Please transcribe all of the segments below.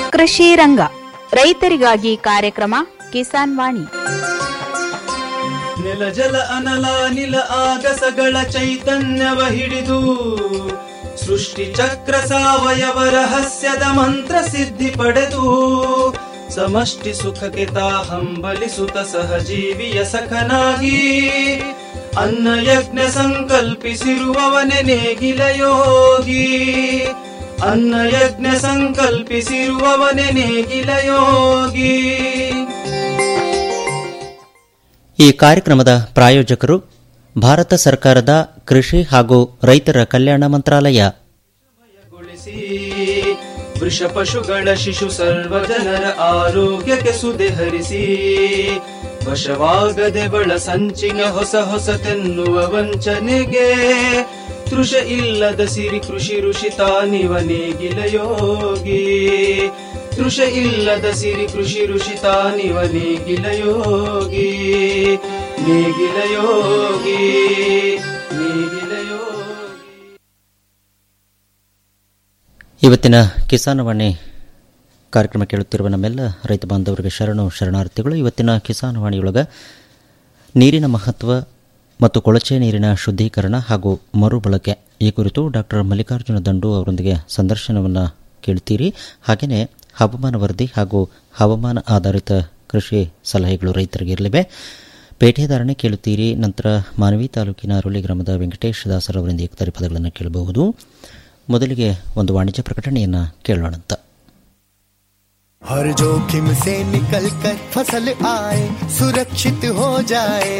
ಕೃಷಿ ರಂಗ ರೈತರಿಗಾಗಿ ಕಾರ್ಯಕ್ರಮ ಕಿಸಾನ್ ವಾಣಿ ನೆಲ ಜಲ ಅನಲ ನಿಲ ಆಗಸಗಳ ಚೈತನ್ಯವ ಹಿಡಿದು ಸೃಷ್ಟಿ ಚಕ್ರ ಸಾವಯವ ರಹಸ್ಯದ ಮಂತ್ರ ಸಿದ್ಧಿ ಪಡೆದು ಸಮಷ್ಟಿ ಸುಖಕ್ಕೆ ತಾ ಹಂಬಲಿಸುತ್ತ ಸಹಜೀವಿಯ ಸಖನಾಗಿ ಅನ್ನ ಯಜ್ಞ ಸಂಕಲ್ಪಿಸಿರುವವನೆ ನೇಗಿಲ ಯೋಗಿ ಅನ್ನ ಯಜ್ಞ ಸಂಕಲ್ಪಿಸಿರುವವನೆ ನೇಗಿಲ ಯೋಗಿ ಈ ಕಾರ್ಯಕ್ರಮದ ಪ್ರಾಯೋಜಕರು ಭಾರತ ಸರ್ಕಾರದ ಕೃಷಿ ಹಾಗೂ ರೈತರ ಕಲ್ಯಾಣ ಮಂತ್ರಾಲಯ ಗೊಳಿಸಿ ವೃಷ ಪಶುಗಳ ಶಿಶು ಸರ್ವ ಜನರ ಆರೋಗ್ಯಕ್ಕೆ ಸುದೆ ಹರಿಸಿ ವಶವಾಗದೆ ಬಳ ಸಂಚಿನ ಹೊಸ ಹೊಸತೆನ್ನುವ ವಂಚನೆಗೆ ತೃಷ ಇಲ್ಲದ ಸಿರಿ ಕೃಷಿ ಋಷಿ ತಾನಿವ ನೇಗಿಲ ಯೋಗಿ ತೃಷ ಇಲ್ಲದ ಸಿರಿ ಕೃಷಿ ಋಷಿ ತಾನಿವ ನೇಗಿಲ ಯೋಗಿ ನೇಗಿಲ ಯೋಗಿ ನೇಗಿಲ ಯೋಗಿ ಇವತ್ತಿನ ಕಿಸಾನವಾಣಿ ಕಾರ್ಯಕ್ರಮ ಕೇಳುತ್ತಿರುವ ನಮ್ಮೆಲ್ಲ ರೈತ ಬಾಂಧವರಿಗೆ ಶರಣು ಶರಣಾರ್ಥಿಗಳು ಇವತ್ತಿನ ಕಿಸಾನವಾಣಿಯೊಳಗ ನೀರಿನ ಮಹತ್ವ ಮತ್ತು ಕೊಳಚೆ ನೀರಿನ ಶುದ್ಧೀಕರಣ ಹಾಗೂ ಮರುಬಳಕೆ ಈ ಕುರಿತು ಡಾಕ್ಟರ್ ಮಲ್ಲಿಕಾರ್ಜುನ ದಂಡು ಅವರೊಂದಿಗೆ ಸಂದರ್ಶನವನ್ನು ಕೇಳ್ತೀರಿ ಹಾಗೆಯೇ ಹವಾಮಾನ ವರದಿ ಹಾಗೂ ಹವಾಮಾನ ಆಧಾರಿತ ಕೃಷಿ ಸಲಹೆಗಳು ರೈತರಿಗೆ ಇರಲಿವೆ ಪೇಟೆದಾರಣೆ ಕೇಳುತ್ತೀರಿ ನಂತರ ಮಾನವಿ ತಾಲೂಕಿನ ಅರುಳಿ ಗ್ರಾಮದ ವೆಂಕಟೇಶ್ ದಾಸರ್ ಅವರಿಂದ ಏಕತಾರಿ ಪದಗಳನ್ನು ಕೇಳಬಹುದು ಮೊದಲಿಗೆ ಒಂದು ವಾಣಿಜ್ಯ ಪ್ರಕಟಣೆಯನ್ನು ಕೇಳೋಣಂತ हर जोखिम से निकल कर फसल आए सुरक्षित हो जाए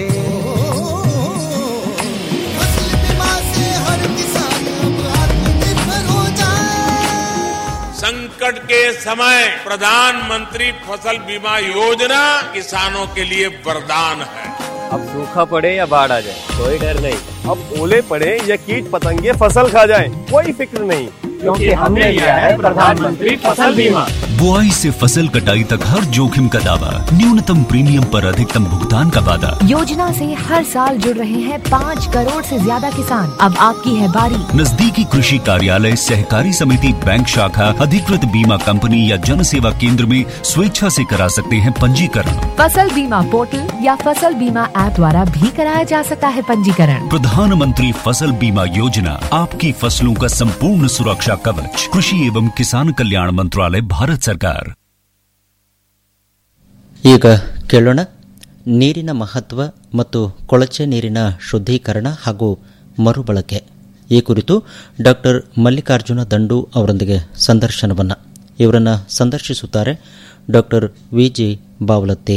फसल बीमा से हर किसान अब आत्मनिर्भर हो जाए संकट के समय प्रधानमंत्री फसल बीमा योजना किसानों के लिए वरदान है अब सूखा पड़े या बाढ़ आ जाए कोई डर नहीं अब ओले पड़े या कीट पतंगे फसल खा जाए कोई फिक्र नहीं क्योंकि हमने लिया है प्रधानमंत्री फसल बीमा बुआई से फसल कटाई तक हर जोखिम का दावा न्यूनतम प्रीमियम पर अधिकतम भुगतान का वादा योजना से हर साल जुड़ रहे हैं पाँच करोड़ से ज्यादा किसान अब आपकी है बारी नजदीकी कृषि कार्यालय सहकारी समिति बैंक शाखा अधिकृत बीमा कंपनी या जन सेवा केंद्र में स्वेच्छा से करा सकते हैं पंजीकरण फसल बीमा पोर्टल या फसल बीमा ऐप द्वारा भी कराया जा सकता है पंजीकरण प्रधानमंत्री फसल बीमा योजना आपकी फसलों का संपूर्ण सुरक्षा कवच कृषि एवं किसान कल्याण मंत्रालय भारत सरकार ಈಗ ಕೇಳೋಣ ನೀರಿನ ಮಹತ್ವ ಮತ್ತು ಕೊಳಚೆ ನೀರಿನ ಶುದ್ಧೀಕರಣ ಹಾಗೂ ಮರುಬಳಕೆ ಈ ಕುರಿತು ಡಾಕ್ಟರ್ ಮಲ್ಲಿಕಾರ್ಜುನ ದಂಡು ಅವರೊಂದಿಗೆ ಸಂದರ್ಶನವನ್ನು ಇವರನ್ನು ಸಂದರ್ಶಿಸುತ್ತಾರೆ ಡಾಕ್ಟರ್ ವಿ ಜಿ ಬಾವಲತ್ತಿ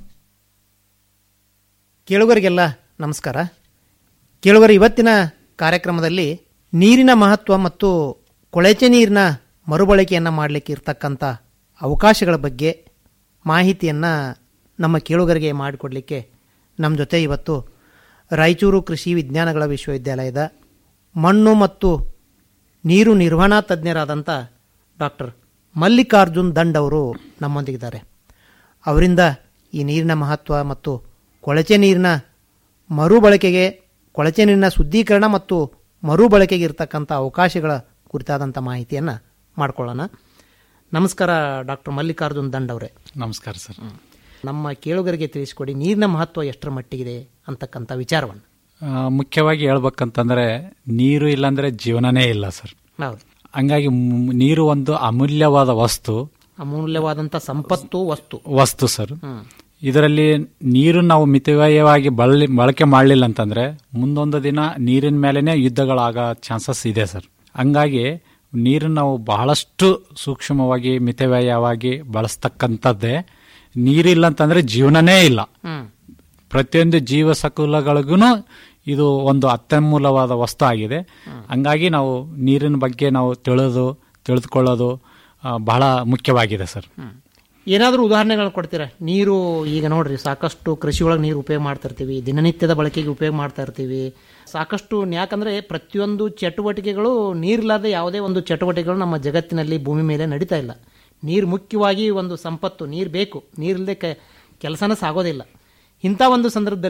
ಕೇಳುಗರಿಗೆಲ್ಲ ನಮಸ್ಕಾರ ಕೇಳುಗರ ಇವತ್ತಿನ ಕಾರ್ಯಕ್ರಮದಲ್ಲಿ ನೀರಿನ ಮಹತ್ವ ಮತ್ತು ಕೊಳಚೆ ನೀರಿನ ಮರುಬಳಕೆಯನ್ನು ಮಾಡಲಿಕ್ಕೆ ಇರ್ತಕ್ಕಂಥ ಅವಕಾಶಗಳ ಬಗ್ಗೆ ಮಾಹಿತಿಯನ್ನು ನಮ್ಮ ಕೇಳುಗರಿಗೆ ಮಾಡಿಕೊಡಲಿಕ್ಕೆ ನಮ್ಮ ಜೊತೆ ಇವತ್ತು ರಾಯಚೂರು ಕೃಷಿ ವಿಜ್ಞಾನಗಳ ವಿಶ್ವವಿದ್ಯಾಲಯದ ಮಣ್ಣು ಮತ್ತು ನೀರು ನಿರ್ವಹಣಾ ತಜ್ಞರಾದಂಥ ಡಾಕ್ಟರ್ ಮಲ್ಲಿಕಾರ್ಜುನ್ ದಂಡ್ ಅವರು ನಮ್ಮೊಂದಿಗಿದ್ದಾರೆ ಅವರಿಂದ ಈ ನೀರಿನ ಮಹತ್ವ ಮತ್ತು ಕೊಳಚೆ ನೀರಿನ ಮರುಬಳಕೆಗೆ ಕೊಳಚೆ ನೀರಿನ ಶುದ್ಧೀಕರಣ ಮತ್ತು ಮರುಬಳಕೆಗೆ ಇರತಕ್ಕಂಥ ಅವಕಾಶಗಳ ಕುರಿತಾದಂಥ ಮಾಹಿತಿಯನ್ನು ಮಾಡ್ಕೊಳ್ಳೋಣ ನಮಸ್ಕಾರ ಡಾಕ್ಟರ್ ಮಲ್ಲಿಕಾರ್ಜುನ್ ದಂಡ್ ಅವರೇ ನಮಸ್ಕಾರ ಸರ್ ನಮ್ಮ ಕೇಳುಗರಿಗೆ ತಿಳಿಸಿಕೊಡಿ ನೀರಿನ ಮಹತ್ವ ಎಷ್ಟರ ಮಟ್ಟಿಗಿದೆ ಅಂತಕ್ಕಂಥ ವಿಚಾರವನ್ನು ಆ, ಮುಖ್ಯವಾಗಿ ಹೇಳ್ಬೇಕಂತಂದ್ರೆ ನೀರು ಇಲ್ಲಾಂದ್ರೆ ಜೀವನನೇ ಇಲ್ಲ ಸರ್ ಹೌದು ಹಂಗಾಗಿ ಮ್- ನೀರು ಒಂದು ಅಮೂಲ್ಯವಾದ ವಸ್ತು ಅಮೂಲ್ಯವಾದಂಥ ಸಂಪತ್ತು ವಸ್ತು ವಸ್ತು ಸರ್ ಇದರಲ್ಲಿ ನೀರು ನಾವು ಮಿತವ್ಯಯವಾಗಿ ಬಳಲಿ ಬಳಕೆ ಮಾಡಲಿಲ್ಲ ಅಂತಂದ್ರೆ ಮುಂದೊಂದು ದಿನ ನೀರಿನ ಮೇಲೆನೆ ಯುದ್ಧಗಳಾಗೋ ಚಾನ್ಸಸ್ ಇದೆ ಸರ್ ಹಂಗಾಗಿ ನೀರನ್ನು ನಾವು ಬಹಳಷ್ಟು ಸೂಕ್ಷ್ಮವಾಗಿ ಮಿತವ್ಯಯವಾಗಿ ಬಳಸ್ತಕ್ಕಂಥದ್ದೇ ನೀರಿಲ್ಲ ಅಂತಂದ್ರೆ ಜೀವನನೇ ಇಲ್ಲ ಪ್ರತಿಯೊಂದು ಜೀವ ಸಕುಲಗಳಿಗೂ ಇದು ಒಂದು ಅತ್ಯಮೂಲವಾದ ವಸ್ತು ಆಗಿದೆ ಹಂಗಾಗಿ ನಾವು ನೀರಿನ ಬಗ್ಗೆ ನಾವು ತಿಳಿದು ತಿಳಿದುಕೊಳ್ಳೋದು ಆ, ಬಹಳ ಮುಖ್ಯವಾಗಿದೆ ಸರ್ ಏನಾದರೂ ಉದಾಹರಣೆಗಳು ಕೊಡ್ತೀರಾ ನೀರು ಈಗ ನೋಡ್ರಿ ಸಾಕಷ್ಟು ಕೃಷಿ ಒಳಗೆ ನೀರು ಉಪಯೋಗ ಮಾಡ್ತಾ ಇರ್ತೀವಿ ದಿನನಿತ್ಯದ ಬಳಕೆಗೆ ಉಪಯೋಗ ಮಾಡ್ತಾ ಇರ್ತೀವಿ ಸಾಕಷ್ಟು ಯಾಕಂದ್ರೆ ಪ್ರತಿಯೊಂದು ಚಟುವಟಿಕೆಗಳು ನೀರಿಲ್ಲದೆ ಯಾವುದೇ ಒಂದು ಚಟುವಟಿಕೆಗಳು ನಮ್ಮ ಜಗತ್ತಿನಲ್ಲಿ ಭೂಮಿ ಮೇಲೆ ನಡೀತಾ ಇಲ್ಲ ನೀರು ಮುಖ್ಯವಾಗಿ ಒಂದು ಸಂಪತ್ತು ನೀರು ಬೇಕು ನೀರಿಲ್ಲದೆ ಕ ಕೆಲಸನ ಸಾಗೋದಿಲ್ಲ ಇಂಥ ಒಂದು ಸಂದರ್ಭದಲ್ಲಿ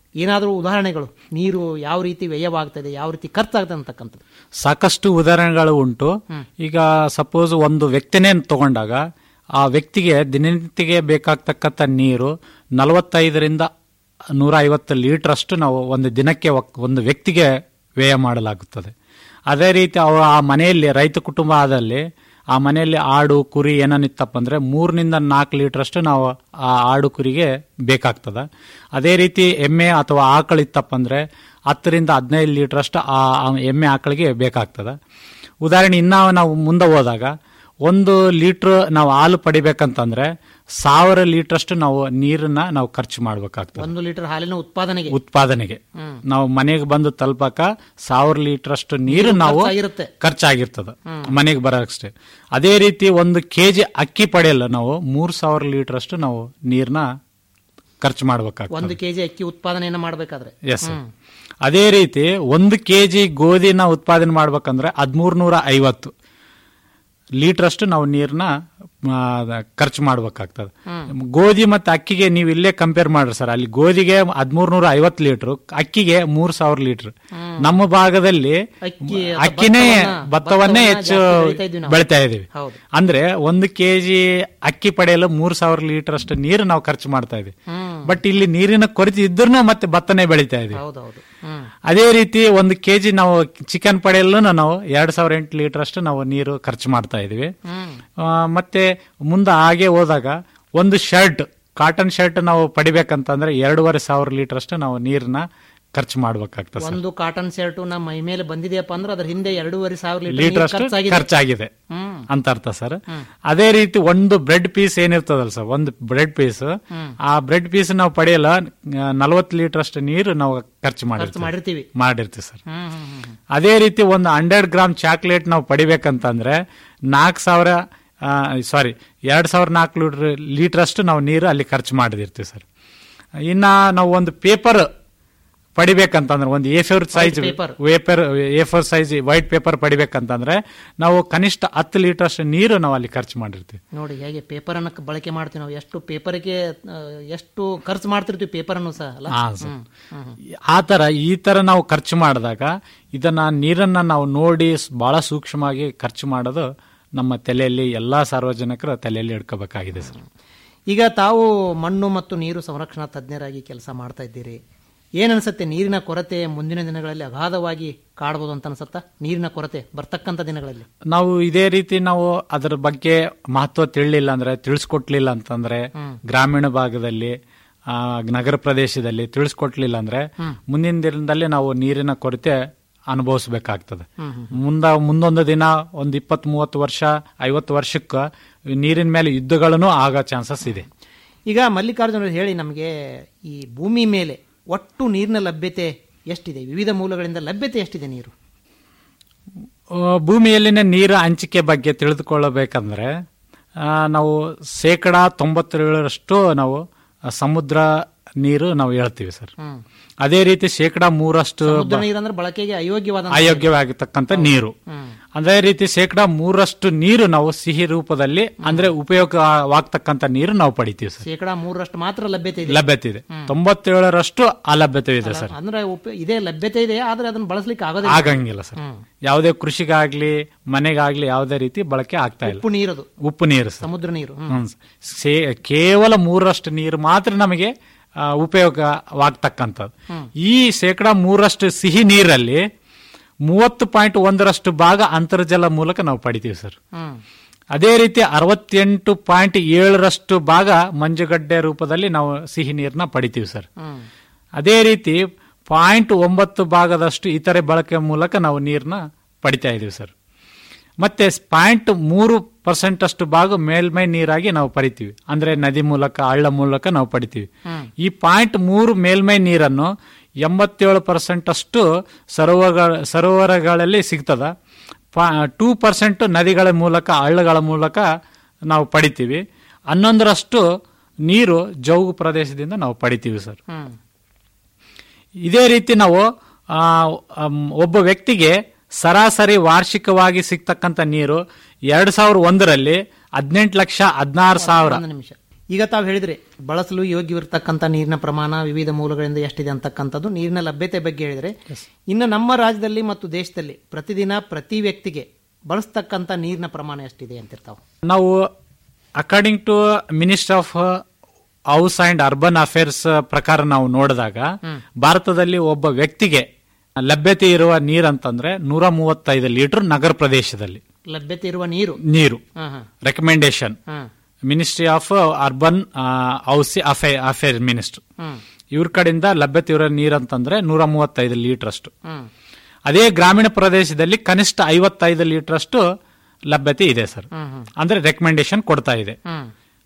ಏನಾದರೂ ಉದಾಹರಣೆಗಳು ನೀರು ಯಾವ ರೀತಿ ವ್ಯಯವಾಗ್ತದೆ ಯಾವ ರೀತಿ ಖರ್ಚಾಗ್ತದೆ ಅಂತಕ್ಕಂಥದ್ದು ಸಾಕಷ್ಟು ಉದಾಹರಣೆಗಳು ಉಂಟು ಈಗ ಸಪೋಸ್ ಒಂದು ವ್ಯಕ್ತಿನೇ ತಗೊಂಡಾಗ ಆ ವ್ಯಕ್ತಿಗೆ ದಿನನಿತ್ಯಗೆ ಬೇಕಾಗ್ತಕ್ಕಂಥ ನೀರು ನಲವತ್ತೈದರಿಂದ ನೂರ ಐವತ್ತು ಲೀಟರ್ ಅಷ್ಟು ನಾವು ಒಂದು ದಿನಕ್ಕೆ ಒಕ್- ಒಂದು ವ್ಯಕ್ತಿಗೆ ವ್ಯಯ ಮಾಡಲಾಗುತ್ತದೆ ಅದೇ ರೀತಿ ಅವ ಆ ಮನೆಯಲ್ಲಿ ರೈತ ಕುಟುಂಬ ಆದಲ್ಲಿ ಆ ಮನೆಯಲ್ಲಿ ಆಡು ಕುರಿ ಏನೇನಿತ್ತಪ್ಪ ಅಂದ್ರೆ ಮೂರರಿಂದ ನಾಲ್ಕು ಲೀಟರ್ ಅಷ್ಟು ನಾವು ಆ ಆಡು ಕುರಿಗೆ ಬೇಕಾಗ್ತದ ಅದೇ ರೀತಿ ಎಮ್ಮೆ ಅಥವಾ ಆಕಳು ಇತ್ತಪ್ಪ ಅಂದ್ರೆ ಹತ್ತರಿಂದ ಹದಿನೈದು ಲೀಟರ್ ಅಷ್ಟು ಆ ಆ ಎಮ್ಮೆ ಆಕಳಿಗೆ ಬೇಕಾಗ್ತದ ಉದಾಹರಣೆ ಇನ್ನ ನಾವು ಮುಂದೆ ಹೋದಾಗ ಒಂದು ಲೀಟ್ರ್ ನಾವು ಹಾಲು ಪಡಿಬೇಕಂತಂದ್ರೆ ಸಾವಿರ ಲೀಟರ್ ಅಷ್ಟು ನಾವು ನೀರನ್ನ ನಾವು ಖರ್ಚು ಮಾಡ್ಬೇಕಾಗ್ತದೆ ಒಂದು ಲೀಟರ್ ಹಾಲಿನ ಉತ್ಪಾದನೆಗೆ ಉತ್ಪಾದನೆಗೆ ಹ್ಮ್. ನಾವು ಮನೆಗೆ ಬಂದು ತಲುಪಕ ಸಾವಿರ ಲೀಟರ್ ಅಷ್ಟು ನೀರು ನಾವು ಖರ್ಚಾಗಿರುತ್ತೆ. ಖರ್ಚಾಗಿರ್ತದ ಹ್ಮ್. ಮನೆಗೆ ಬರೋಷ್ಟೇ ಅದೇ ರೀತಿ ಒಂದು ಕೆಜಿ ಅಕ್ಕಿ ಪಡೆಯಲ್ಲ ನಾವು ಮೂರ್ ಸಾವಿರ ಲೀಟರ್ ಅಷ್ಟು ನಾವು ನೀರ್ನ ಖರ್ಚು ಮಾಡ್ಬೇಕಾಗ್ತದೆ ಒಂದು ಕೆಜಿ ಅಕ್ಕಿ ಉತ್ಪಾದನೆಯನ್ನ ಮಾಡಬೇಕಾದ್ರೆ ಎಸ್ ಅದೇ ರೀತಿ ಒಂದು ಕೆಜಿ ಗೋಧಿನ ಉತ್ಪಾದನೆ ಮಾಡ್ಬೇಕಂದ್ರೆ ಹದಿಮೂರು ನೂರ ಐವತ್ತು ಲೀಟರ್ ಅಷ್ಟು ನಾವು ನೀರ್ನ ಆ, ಖರ್ಚು ಮಾಡ್ಬೇಕಾಗ್ತದೆ ಗೋಧಿ ಮತ್ತೆ ಅಕ್ಕಿಗೆ ನೀವು ಇಲ್ಲೇ ಕಂಪೇರ್ ಮಾಡ್ರಿ ಸರ್ ಅಲ್ಲಿ ಗೋಧಿಗೆ ಹದಿಮೂರು ನೂರ ಐವತ್ತು ಲೀಟರ್ ಅಕ್ಕಿಗೆ ಮೂರ್ ಸಾವಿರ ಲೀಟರ್ ನಮ್ಮ ಭಾಗದಲ್ಲಿ ಅಕ್ಕಿ ಅಥವಾ ಅಕ್ಕಿನೇ ಭತ್ತವನ್ನ- ಭತ್ತವನ್ನೇ ಭತ್ತವನ್ನ ಹೆಚ್ಚು ಜಾಸ್ತಿ ಬೆಳೀತಾ ಇದ್ವಿ ನಾವು. ಬೆಳಿತಾ ಇದೀವಿ ಹೌದು. ಅಂದ್ರೆ ಒಂದು ಕೆಜಿ ಅಕ್ಕಿ ಪಡೆಯಲು ಮೂರ್ ಸಾವಿರ ಲೀಟರ್ ಅಷ್ಟು ನೀರು ನಾವು ಖರ್ಚು ಮಾಡ್ತಾ ಇದೀವಿ ಹ್ಮ್. ಬಟ್ ಇಲ್ಲಿ ನೀರಿನ ಕೊರತೆ ಇದ್ರೂ ಮತ್ತೆ ಭತ್ತನೇ ಬೆಳಿತಾ ಇದೀವಿ ಹೌದೌದು ಹ್ಮ್ ಅದೇ ರೀತಿ ಒಂದು ಕೆಜಿ ನಾವು ಚಿಕನ್ ಪಡೆಯಲು ನಾವು ಎರಡ್ ಸಾವಿರ ಎಂಟು ಲೀಟರ್ ಅಷ್ಟು ನಾವು ನೀರು ಖರ್ಚು ಮಾಡ್ತಾ ಇದೀವಿ ಹ್ಮ್ ಆ, ಮತ್ತೆ ಮುಂದೆ ಹಾಗೆ ಹೋದಾಗ ಒಂದು ಶರ್ಟ್ ಕಾಟನ್ ಶರ್ಟ್ ನಾವು ಪಡಿಬೇಕಂತಂದ್ರೆ ಎರಡೂವರೆ ಸಾವಿರ ಲೀಟರ್ ಅಷ್ಟು ನಾವು ನೀರನ್ನ ಖರ್ಚು ಮಾಡ್ಬೇಕಾಗ್ತದೆ ಸರ್ ಒಂದು ಕಾಟನ್ ಶರ್ಟ್ ನಮ್ಮ ಮೈ ಮೇಲೆ ಬಂದಿದೆಯಪ್ಪ ಅಂದ್ರೆ ಅದ್ರ ಹಿಂದೆ ಎರಡೂವರೆ ಸಾವಿರ ಲೀಟರ್ ಲೀಟರ್ ಅಷ್ಟು ಖರ್ಚಾಗಿದೆ ಖರ್ಚಾಗಿದೆ ಹ್ಮ್. ಅಂತ ಅರ್ಥ ಸರ್ ಅದೇ ರೀತಿ ಒಂದು ಬ್ರೆಡ್ ಪೀಸ್ ಏನಿರ್ತದಲ್ಲ ಸರ್ ಒಂದು ಬ್ರೆಡ್ ಪೀಸ್ ಹ್ಮ್. ಆ ಬ್ರೆಡ್ ಪೀಸ್ ನಾವು ಪಡೆಯಲ್ಲ ನಲವತ್ತು ಲೀಟರ್ ಅಷ್ಟು ನೀರು ನಾವು ಖರ್ಚು ಖರ್ಚು ಮಾಡಿರ್ತೀವಿ ಮಾಡಿರ್ತೀವಿ ಮಾಡಿರ್ತೀವಿ ಸರ್ ಹ್ಮ್ ಹ್ಮ್ ಹ್ಮ್ ಹ್ಮ್. ಅದೇ ರೀತಿ ಒಂದು ಹಂಡ್ರೆಡ್ ಗ್ರಾಮ್ ಚಾಕ್ಲೇಟ್ ನಾವು ಪಡಿಬೇಕಂತಂದ್ರೆ ನಾಲ್ಕು ಸಾವಿರ ಸಾರಿ ಎರಡ್ ಸಾವಿರ ನಾಲ್ಕು ಲೀಟರ್ ಲೀಟರ್ ಅಷ್ಟು ನಾವು ನೀರು ಅಲ್ಲಿ ಖರ್ಚು ಮಾಡಿದಿರ್ತೀವಿ ಸರ್ ಇನ್ನ ನಾವು ಒಂದು ಪೇಪರ್ ಪಡಿಬೇಕಂತಂದ್ರೆ ಒಂದು A four size paper. Paper A four size white paper ಪಡಿಬೇಕಂತಂದ್ರೆ ನಾವು ಕನಿಷ್ಠ ಹತ್ತು ಲೀಟರ್ ಅಷ್ಟು ನೀರು ನಾವು ಅಲ್ಲಿ ಖರ್ಚು ಮಾಡಿರ್ತೀವಿ ನೋಡಿ ಹೇಗೆ ಪೇಪರ್ ಅನ್ನ ಬಳಕೆ ಮಾಡ್ತೀವಿ ನಾವು ಎಷ್ಟು ಪೇಪರ್ಗೆ ಎಷ್ಟು ಖರ್ಚು ಮಾಡ್ತಿರ್ತೀವಿ ಪೇಪರ್ ಅನ್ನು ಸಹ ಅಲ್ಲ ಹಾ, ಸರ್. ಹ್ಮ್, ಹ್ಮ್, ಹ್ಮ್. ಆ ತರ ಈ ತರ ನಾವು ಖರ್ಚು ಮಾಡಿದಾಗ ಇದನ್ನ ನೀರನ್ನ ನಾವು ನೋಡಿ ಸ್- ಬಹಳ ಸೂಕ್ಷ್ಮವಾಗಿ ಖರ್ಚು ಮಾಡೋದು ನಮ್ಮ ತಲೆಯಲ್ಲಿ ಎಲ್ಲಾ ಸಾರ್ವಜನಿಕರ ತಲೆಯಲ್ಲಿ ಇಟ್ಕೋಬೇಕಾಗಿದೆ ಸರ್ ಈಗ ತಾವು ಮಣ್ಣು ಮತ್ತು ನೀರು ಸಂರಕ್ಷಣಾ ತಜ್ಞರಾಗಿ ಕೆಲಸ ಮಾಡ್ತಾ ಇದ್ದೀರಿ ಏನ್ ಅನ್ಸುತ್ತೆ ನೀರಿನ ಕೊರತೆ ಮುಂದಿನ ದಿನಗಳಲ್ಲಿ ಅಗಾಧವಾಗಿ ಕಾಡಬಹುದು ಅಂತ ಅನ್ಸತ್ತಾ ನೀರಿನ ಕೊರತೆ ಬರ್ತಕ್ಕಂಥ ದಿನಗಳಲ್ಲಿ ನಾವು ಇದೇ ರೀತಿ ನಾವು ಅದರ ಬಗ್ಗೆ ಮಹತ್ವ ತಿಳಿಲಿಲ್ಲ ಅಂದ್ರೆ ತಿಳಿಸ್ಕೊಟ್ಲಿಲ್ಲ ಅಂತಂದ್ರೆ ಗ್ರಾಮೀಣ ಭಾಗದಲ್ಲಿ ಆ, ನಗರ ಪ್ರದೇಶದಲ್ಲಿ ತಿಳಿಸ್ಕೊಟ್ಲಿಲ್ಲ ಅಂದ್ರೆ ಮುಂದಿನ ದಿನದಲ್ಲಿ ನಾವು ನೀರಿನ ಕೊರತೆ ಅನುಭವಿಸಬೇಕಾಗ್ತದೆ ಮುಂದ ಮುಂದೊಂದು ದಿನ ಒಂದು ಇಪ್ಪತ್ ಮೂವತ್ತು ವರ್ಷ ಐವತ್ತು ವರ್ಷಕ್ಕೆ ನೀರಿನ ಮೇಲೆ ಯುದ್ಧಗಳನ್ನು ಆಗೋ ಚಾನ್ಸಸ್ ಇದೆ ಈಗ ಮಲ್ಲಿಕಾರ್ಜುನ ಹೇಳಿ ನಮಗೆ ಈ ಭೂಮಿ ಮೇಲೆ ಒಟ್ಟು ನೀರಿನ ಲಭ್ಯತೆ ಎಷ್ಟಿದೆ ವಿವಿಧ ಮೂಲಗಳಿಂದ ಲಭ್ಯತೆ ಎಷ್ಟಿದೆ ನೀರು ಆ, ಭೂಮಿಯಲ್ಲಿನ ನೀರು ಹಂಚಿಕೆ ಬಗ್ಗೆ ತಿಳಿದುಕೊಳ್ಳಬೇಕಂದ್ರೆ ಆ, ನಾವು ಶೇಕಡ ತೊಂಬತ್ತೇಳರಷ್ಟು ನಾವು ಆ, ಸಮುದ್ರ ನೀರು ನಾವು ಹೇಳ್ತೀವಿ ಸರ್ ಹ್ಮ್. ಅದೇ ರೀತಿ ಶೇಕಡ ಮೂರಷ್ಟು ಸಮುದ್ರ ಬ- ನೀರು ಅಂದ್ರೆ ಬಳಕೆಗೆ ಅಯೋಗ್ಯವಾದ ಅಯೋಗ್ಯವಾಗಿರ್ತಕ್ಕಂಥ ನೀರು ಅದೇ ರೀತಿ ಶೇಕಡ ಮೂರಷ್ಟು ನೀರು ನಾವು ಸಿಹಿ ರೂಪದಲ್ಲಿ ಅಂದ್ರೆ ಉಪಯೋಗವಾಗ್ತಕ್ಕಂಥ ನೀರು ನಾವು ಪಡಿತೀವಿ ಸರ್ ಶೇಕಡ ಮೂರರಷ್ಟು ಮಾತ್ರ ಲಭ್ಯತೆ ಇದೆ ಲಭ್ಯತೆ ಇದೆ ತೊಂಬತ್ತೇಳರಷ್ಟು ಅಲಭ್ಯತೆ ಇದೆ ಸರ್ ಅಂದ್ರೆ ಉಪ- ಇದೇ ಲಭ್ಯತೆ ಇದೆ ಆದ್ರೆ ಅದನ್ನ ಬಳಸಲಿಕ್ಕೆ ಆಗೋದಿಲ್ಲ ಆಗಂಗಿಲ್ಲ ಸರ್ ಯಾವುದೇ ಕೃಷಿಗಾಗ್ಲಿ ಮನೆಗಾಗ್ಲಿ ಯಾವುದೇ ರೀತಿ ಬಳಕೆ ಆಗ್ತಾ ಇಲ್ಲ ಉಪ್ಪು ನೀರದು ಉಪ್ಪು ನೀರು ಸರ್ ಸಮುದ್ರ ನೀರು ಹ್ಮ್. ಹ್ಮ್. ಸೇ- ಕೇವಲ ಮೂರಷ್ಟು ನೀರು ಮಾತ್ರ ನಮಗೆ ಆ, ಉಪಯೋಗವಾಗ್ತಕ್ಕಂಥದ್ದು ಈ ಶೇಕಡ ಮೂರಷ್ಟು ಸಿಹಿ ನೀರಲ್ಲಿ ಮೂವತ್ತು ಪಾಯಿಂಟ್ ಒಂದರಷ್ಟು ಭಾಗ ಅಂತರ್ಜಲ ಮೂಲಕ ನಾವು ಪಡಿತೀವಿ ಸರ್ ಹ್ಮ್ ಅದೇ ರೀತಿ ಅರವತ್ತೆಂಟು ಪಾಯಿಂಟ್ ಏಳರಷ್ಟು ಭಾಗ ಮಂಜುಗಡ್ಡೆ ರೂಪದಲ್ಲಿ ನಾವು ಸಿಹಿ ನೀರನ್ನ ಪಡಿತೀವಿ ಸರ್ ಹ್ಮ್ ಅದೇ ರೀತಿ ಪಾಯಿಂಟ್ ಒಂಬತ್ತು ಭಾಗದಷ್ಟು ಇತರೆ ಬಳಕೆ ಮೂಲಕ ನಾವು ನೀರನ್ನ ಪಡಿತಾ ಇದೀವಿ ಸರ್ ಮತ್ತೆ ಪಾಯಿಂಟ್ ಮೂರು ಪರ್ಸೆಂಟ್ ಅಷ್ಟು ಭಾಗ ಮೇಲ್ಮೈ ನೀರಾಗಿ ನಾವು ಪಡಿತೀವಿ ಅಂದ್ರೆ ನದಿ ಮೂಲಕ ಹಳ್ಳ ಮೂಲಕ ನಾವು ಪಡಿತೀವಿ ಈ ಪಾಯಿಂಟ್ ಮೂರು ಮೇಲ್ಮೈ ನೀರನ್ನು ಎಂಬತ್ತೇಳು ಪರ್ಸೆಂಟ್ ಅಷ್ಟು ಸರೋವರ ಸರೋವರಗಳಲ್ಲಿ ಸಿಗ್ತದ ಟೂ ಪರ್ಸೆಂಟ್ ನದಿಗಳ ಮೂಲಕ ಹಳ್ಳಗಳ ಮೂಲಕ ನಾವು ಪಡಿತೀವಿ ಹನ್ನೊಂದರಷ್ಟು ನೀರು ಜೌಗು ಪ್ರದೇಶದಿಂದ ನಾವು ಪಡಿತೀವಿ ಸರ್ ಹ್ಮ್ ಇದೇ ರೀತಿ ನಾವು ಆ, ಅಮ್, ಒಬ್ಬ ವ್ಯಕ್ತಿಗೆ ಸರಾಸರಿ ವಾರ್ಷಿಕವಾಗಿ ಸಿಗ್ತಕ್ಕಂಥ ನೀರು ಎರಡ್ ಸಾವಿರದ ಒಂದರಲ್ಲಿ ಹದಿನೆಂಟು ಲಕ್ಷ ಹದಿನಾರು ಸಾವಿರ ಒಂದು ನಿಮಿಷ ಈಗ ತಾವು ಹೇಳಿದ್ರಿ ಬಳಸಲು ಯೋಗ್ಯವಿರ್ತಕ್ಕಂಥ ನೀರಿನ ಪ್ರಮಾಣ ವಿವಿಧ ಮೂಲಗಳಿಂದ ಎಷ್ಟಿದೆ ಅಂತಕ್ಕಂಥದ್ದು ನೀರಿನ ಲಭ್ಯತೆ ಬಗ್ಗೆ ಹೇಳಿದ್ರೆ ಇನ್ನು ನಮ್ಮ ರಾಜ್ಯದಲ್ಲಿ ಮತ್ತು ದೇಶದಲ್ಲಿ ಪ್ರತಿದಿನ ಪ್ರತಿ ವ್ಯಕ್ತಿಗೆ ಬಳಸ್ತಕ್ಕಂಥ ನೀರಿನ ಪ್ರಮಾಣ ಎಷ್ಟಿದೆ ಅಂತಿರ್ತಾವೆ ನಾವು according to minister of house and urban affairs ಪ್ರಕಾರ ನಾವು ನೋಡಿದಾಗ ಭಾರತದಲ್ಲಿ ಒಬ್ಬ ವ್ಯಕ್ತಿಗೆ ಲಭ್ಯತೆ ಇರುವ ನೀರಂತಂದ್ರೆ ನೂರ ಮೂವತ್ತೈದು ಲೀಟರ್ ನಗರ ಪ್ರದೇಶದಲ್ಲಿ ಲಭ್ಯತೆ ಇರುವ ನೀರು ನೀರು ಹಾ, ಹಾ. ರೆಕಮೆಂಡೇಶನ್ ಹಾ. Ministry of urban house affair minister ಹ್ಮ್. ಇವ್ರ ಕಡೆಯಿಂದ ಲಭ್ಯತೆ ಇರೋ ನೀರಂತಂದ್ರೆ ನೂರ ಮೂವತ್ತೈದು ಲೀಟರ್ ಅಷ್ಟು ಹ್ಮ್. ಅದೇ ಗ್ರಾಮೀಣ ಪ್ರದೇಶದಲ್ಲಿ ಕನಿಷ್ಠ ಐವತ್ತೈದು ಲೀಟರ್ ಅಷ್ಟು ಲಭ್ಯತೆ ಇದೆ ಸರ್ ಹ್ಮ್, ಹ್ಮ್. ಅಂದ್ರೆ ರೆಕಮೆಂಡೇಶನ್ ಕೊಡ್ತಾ ಇದೆ ಹ್ಮ್.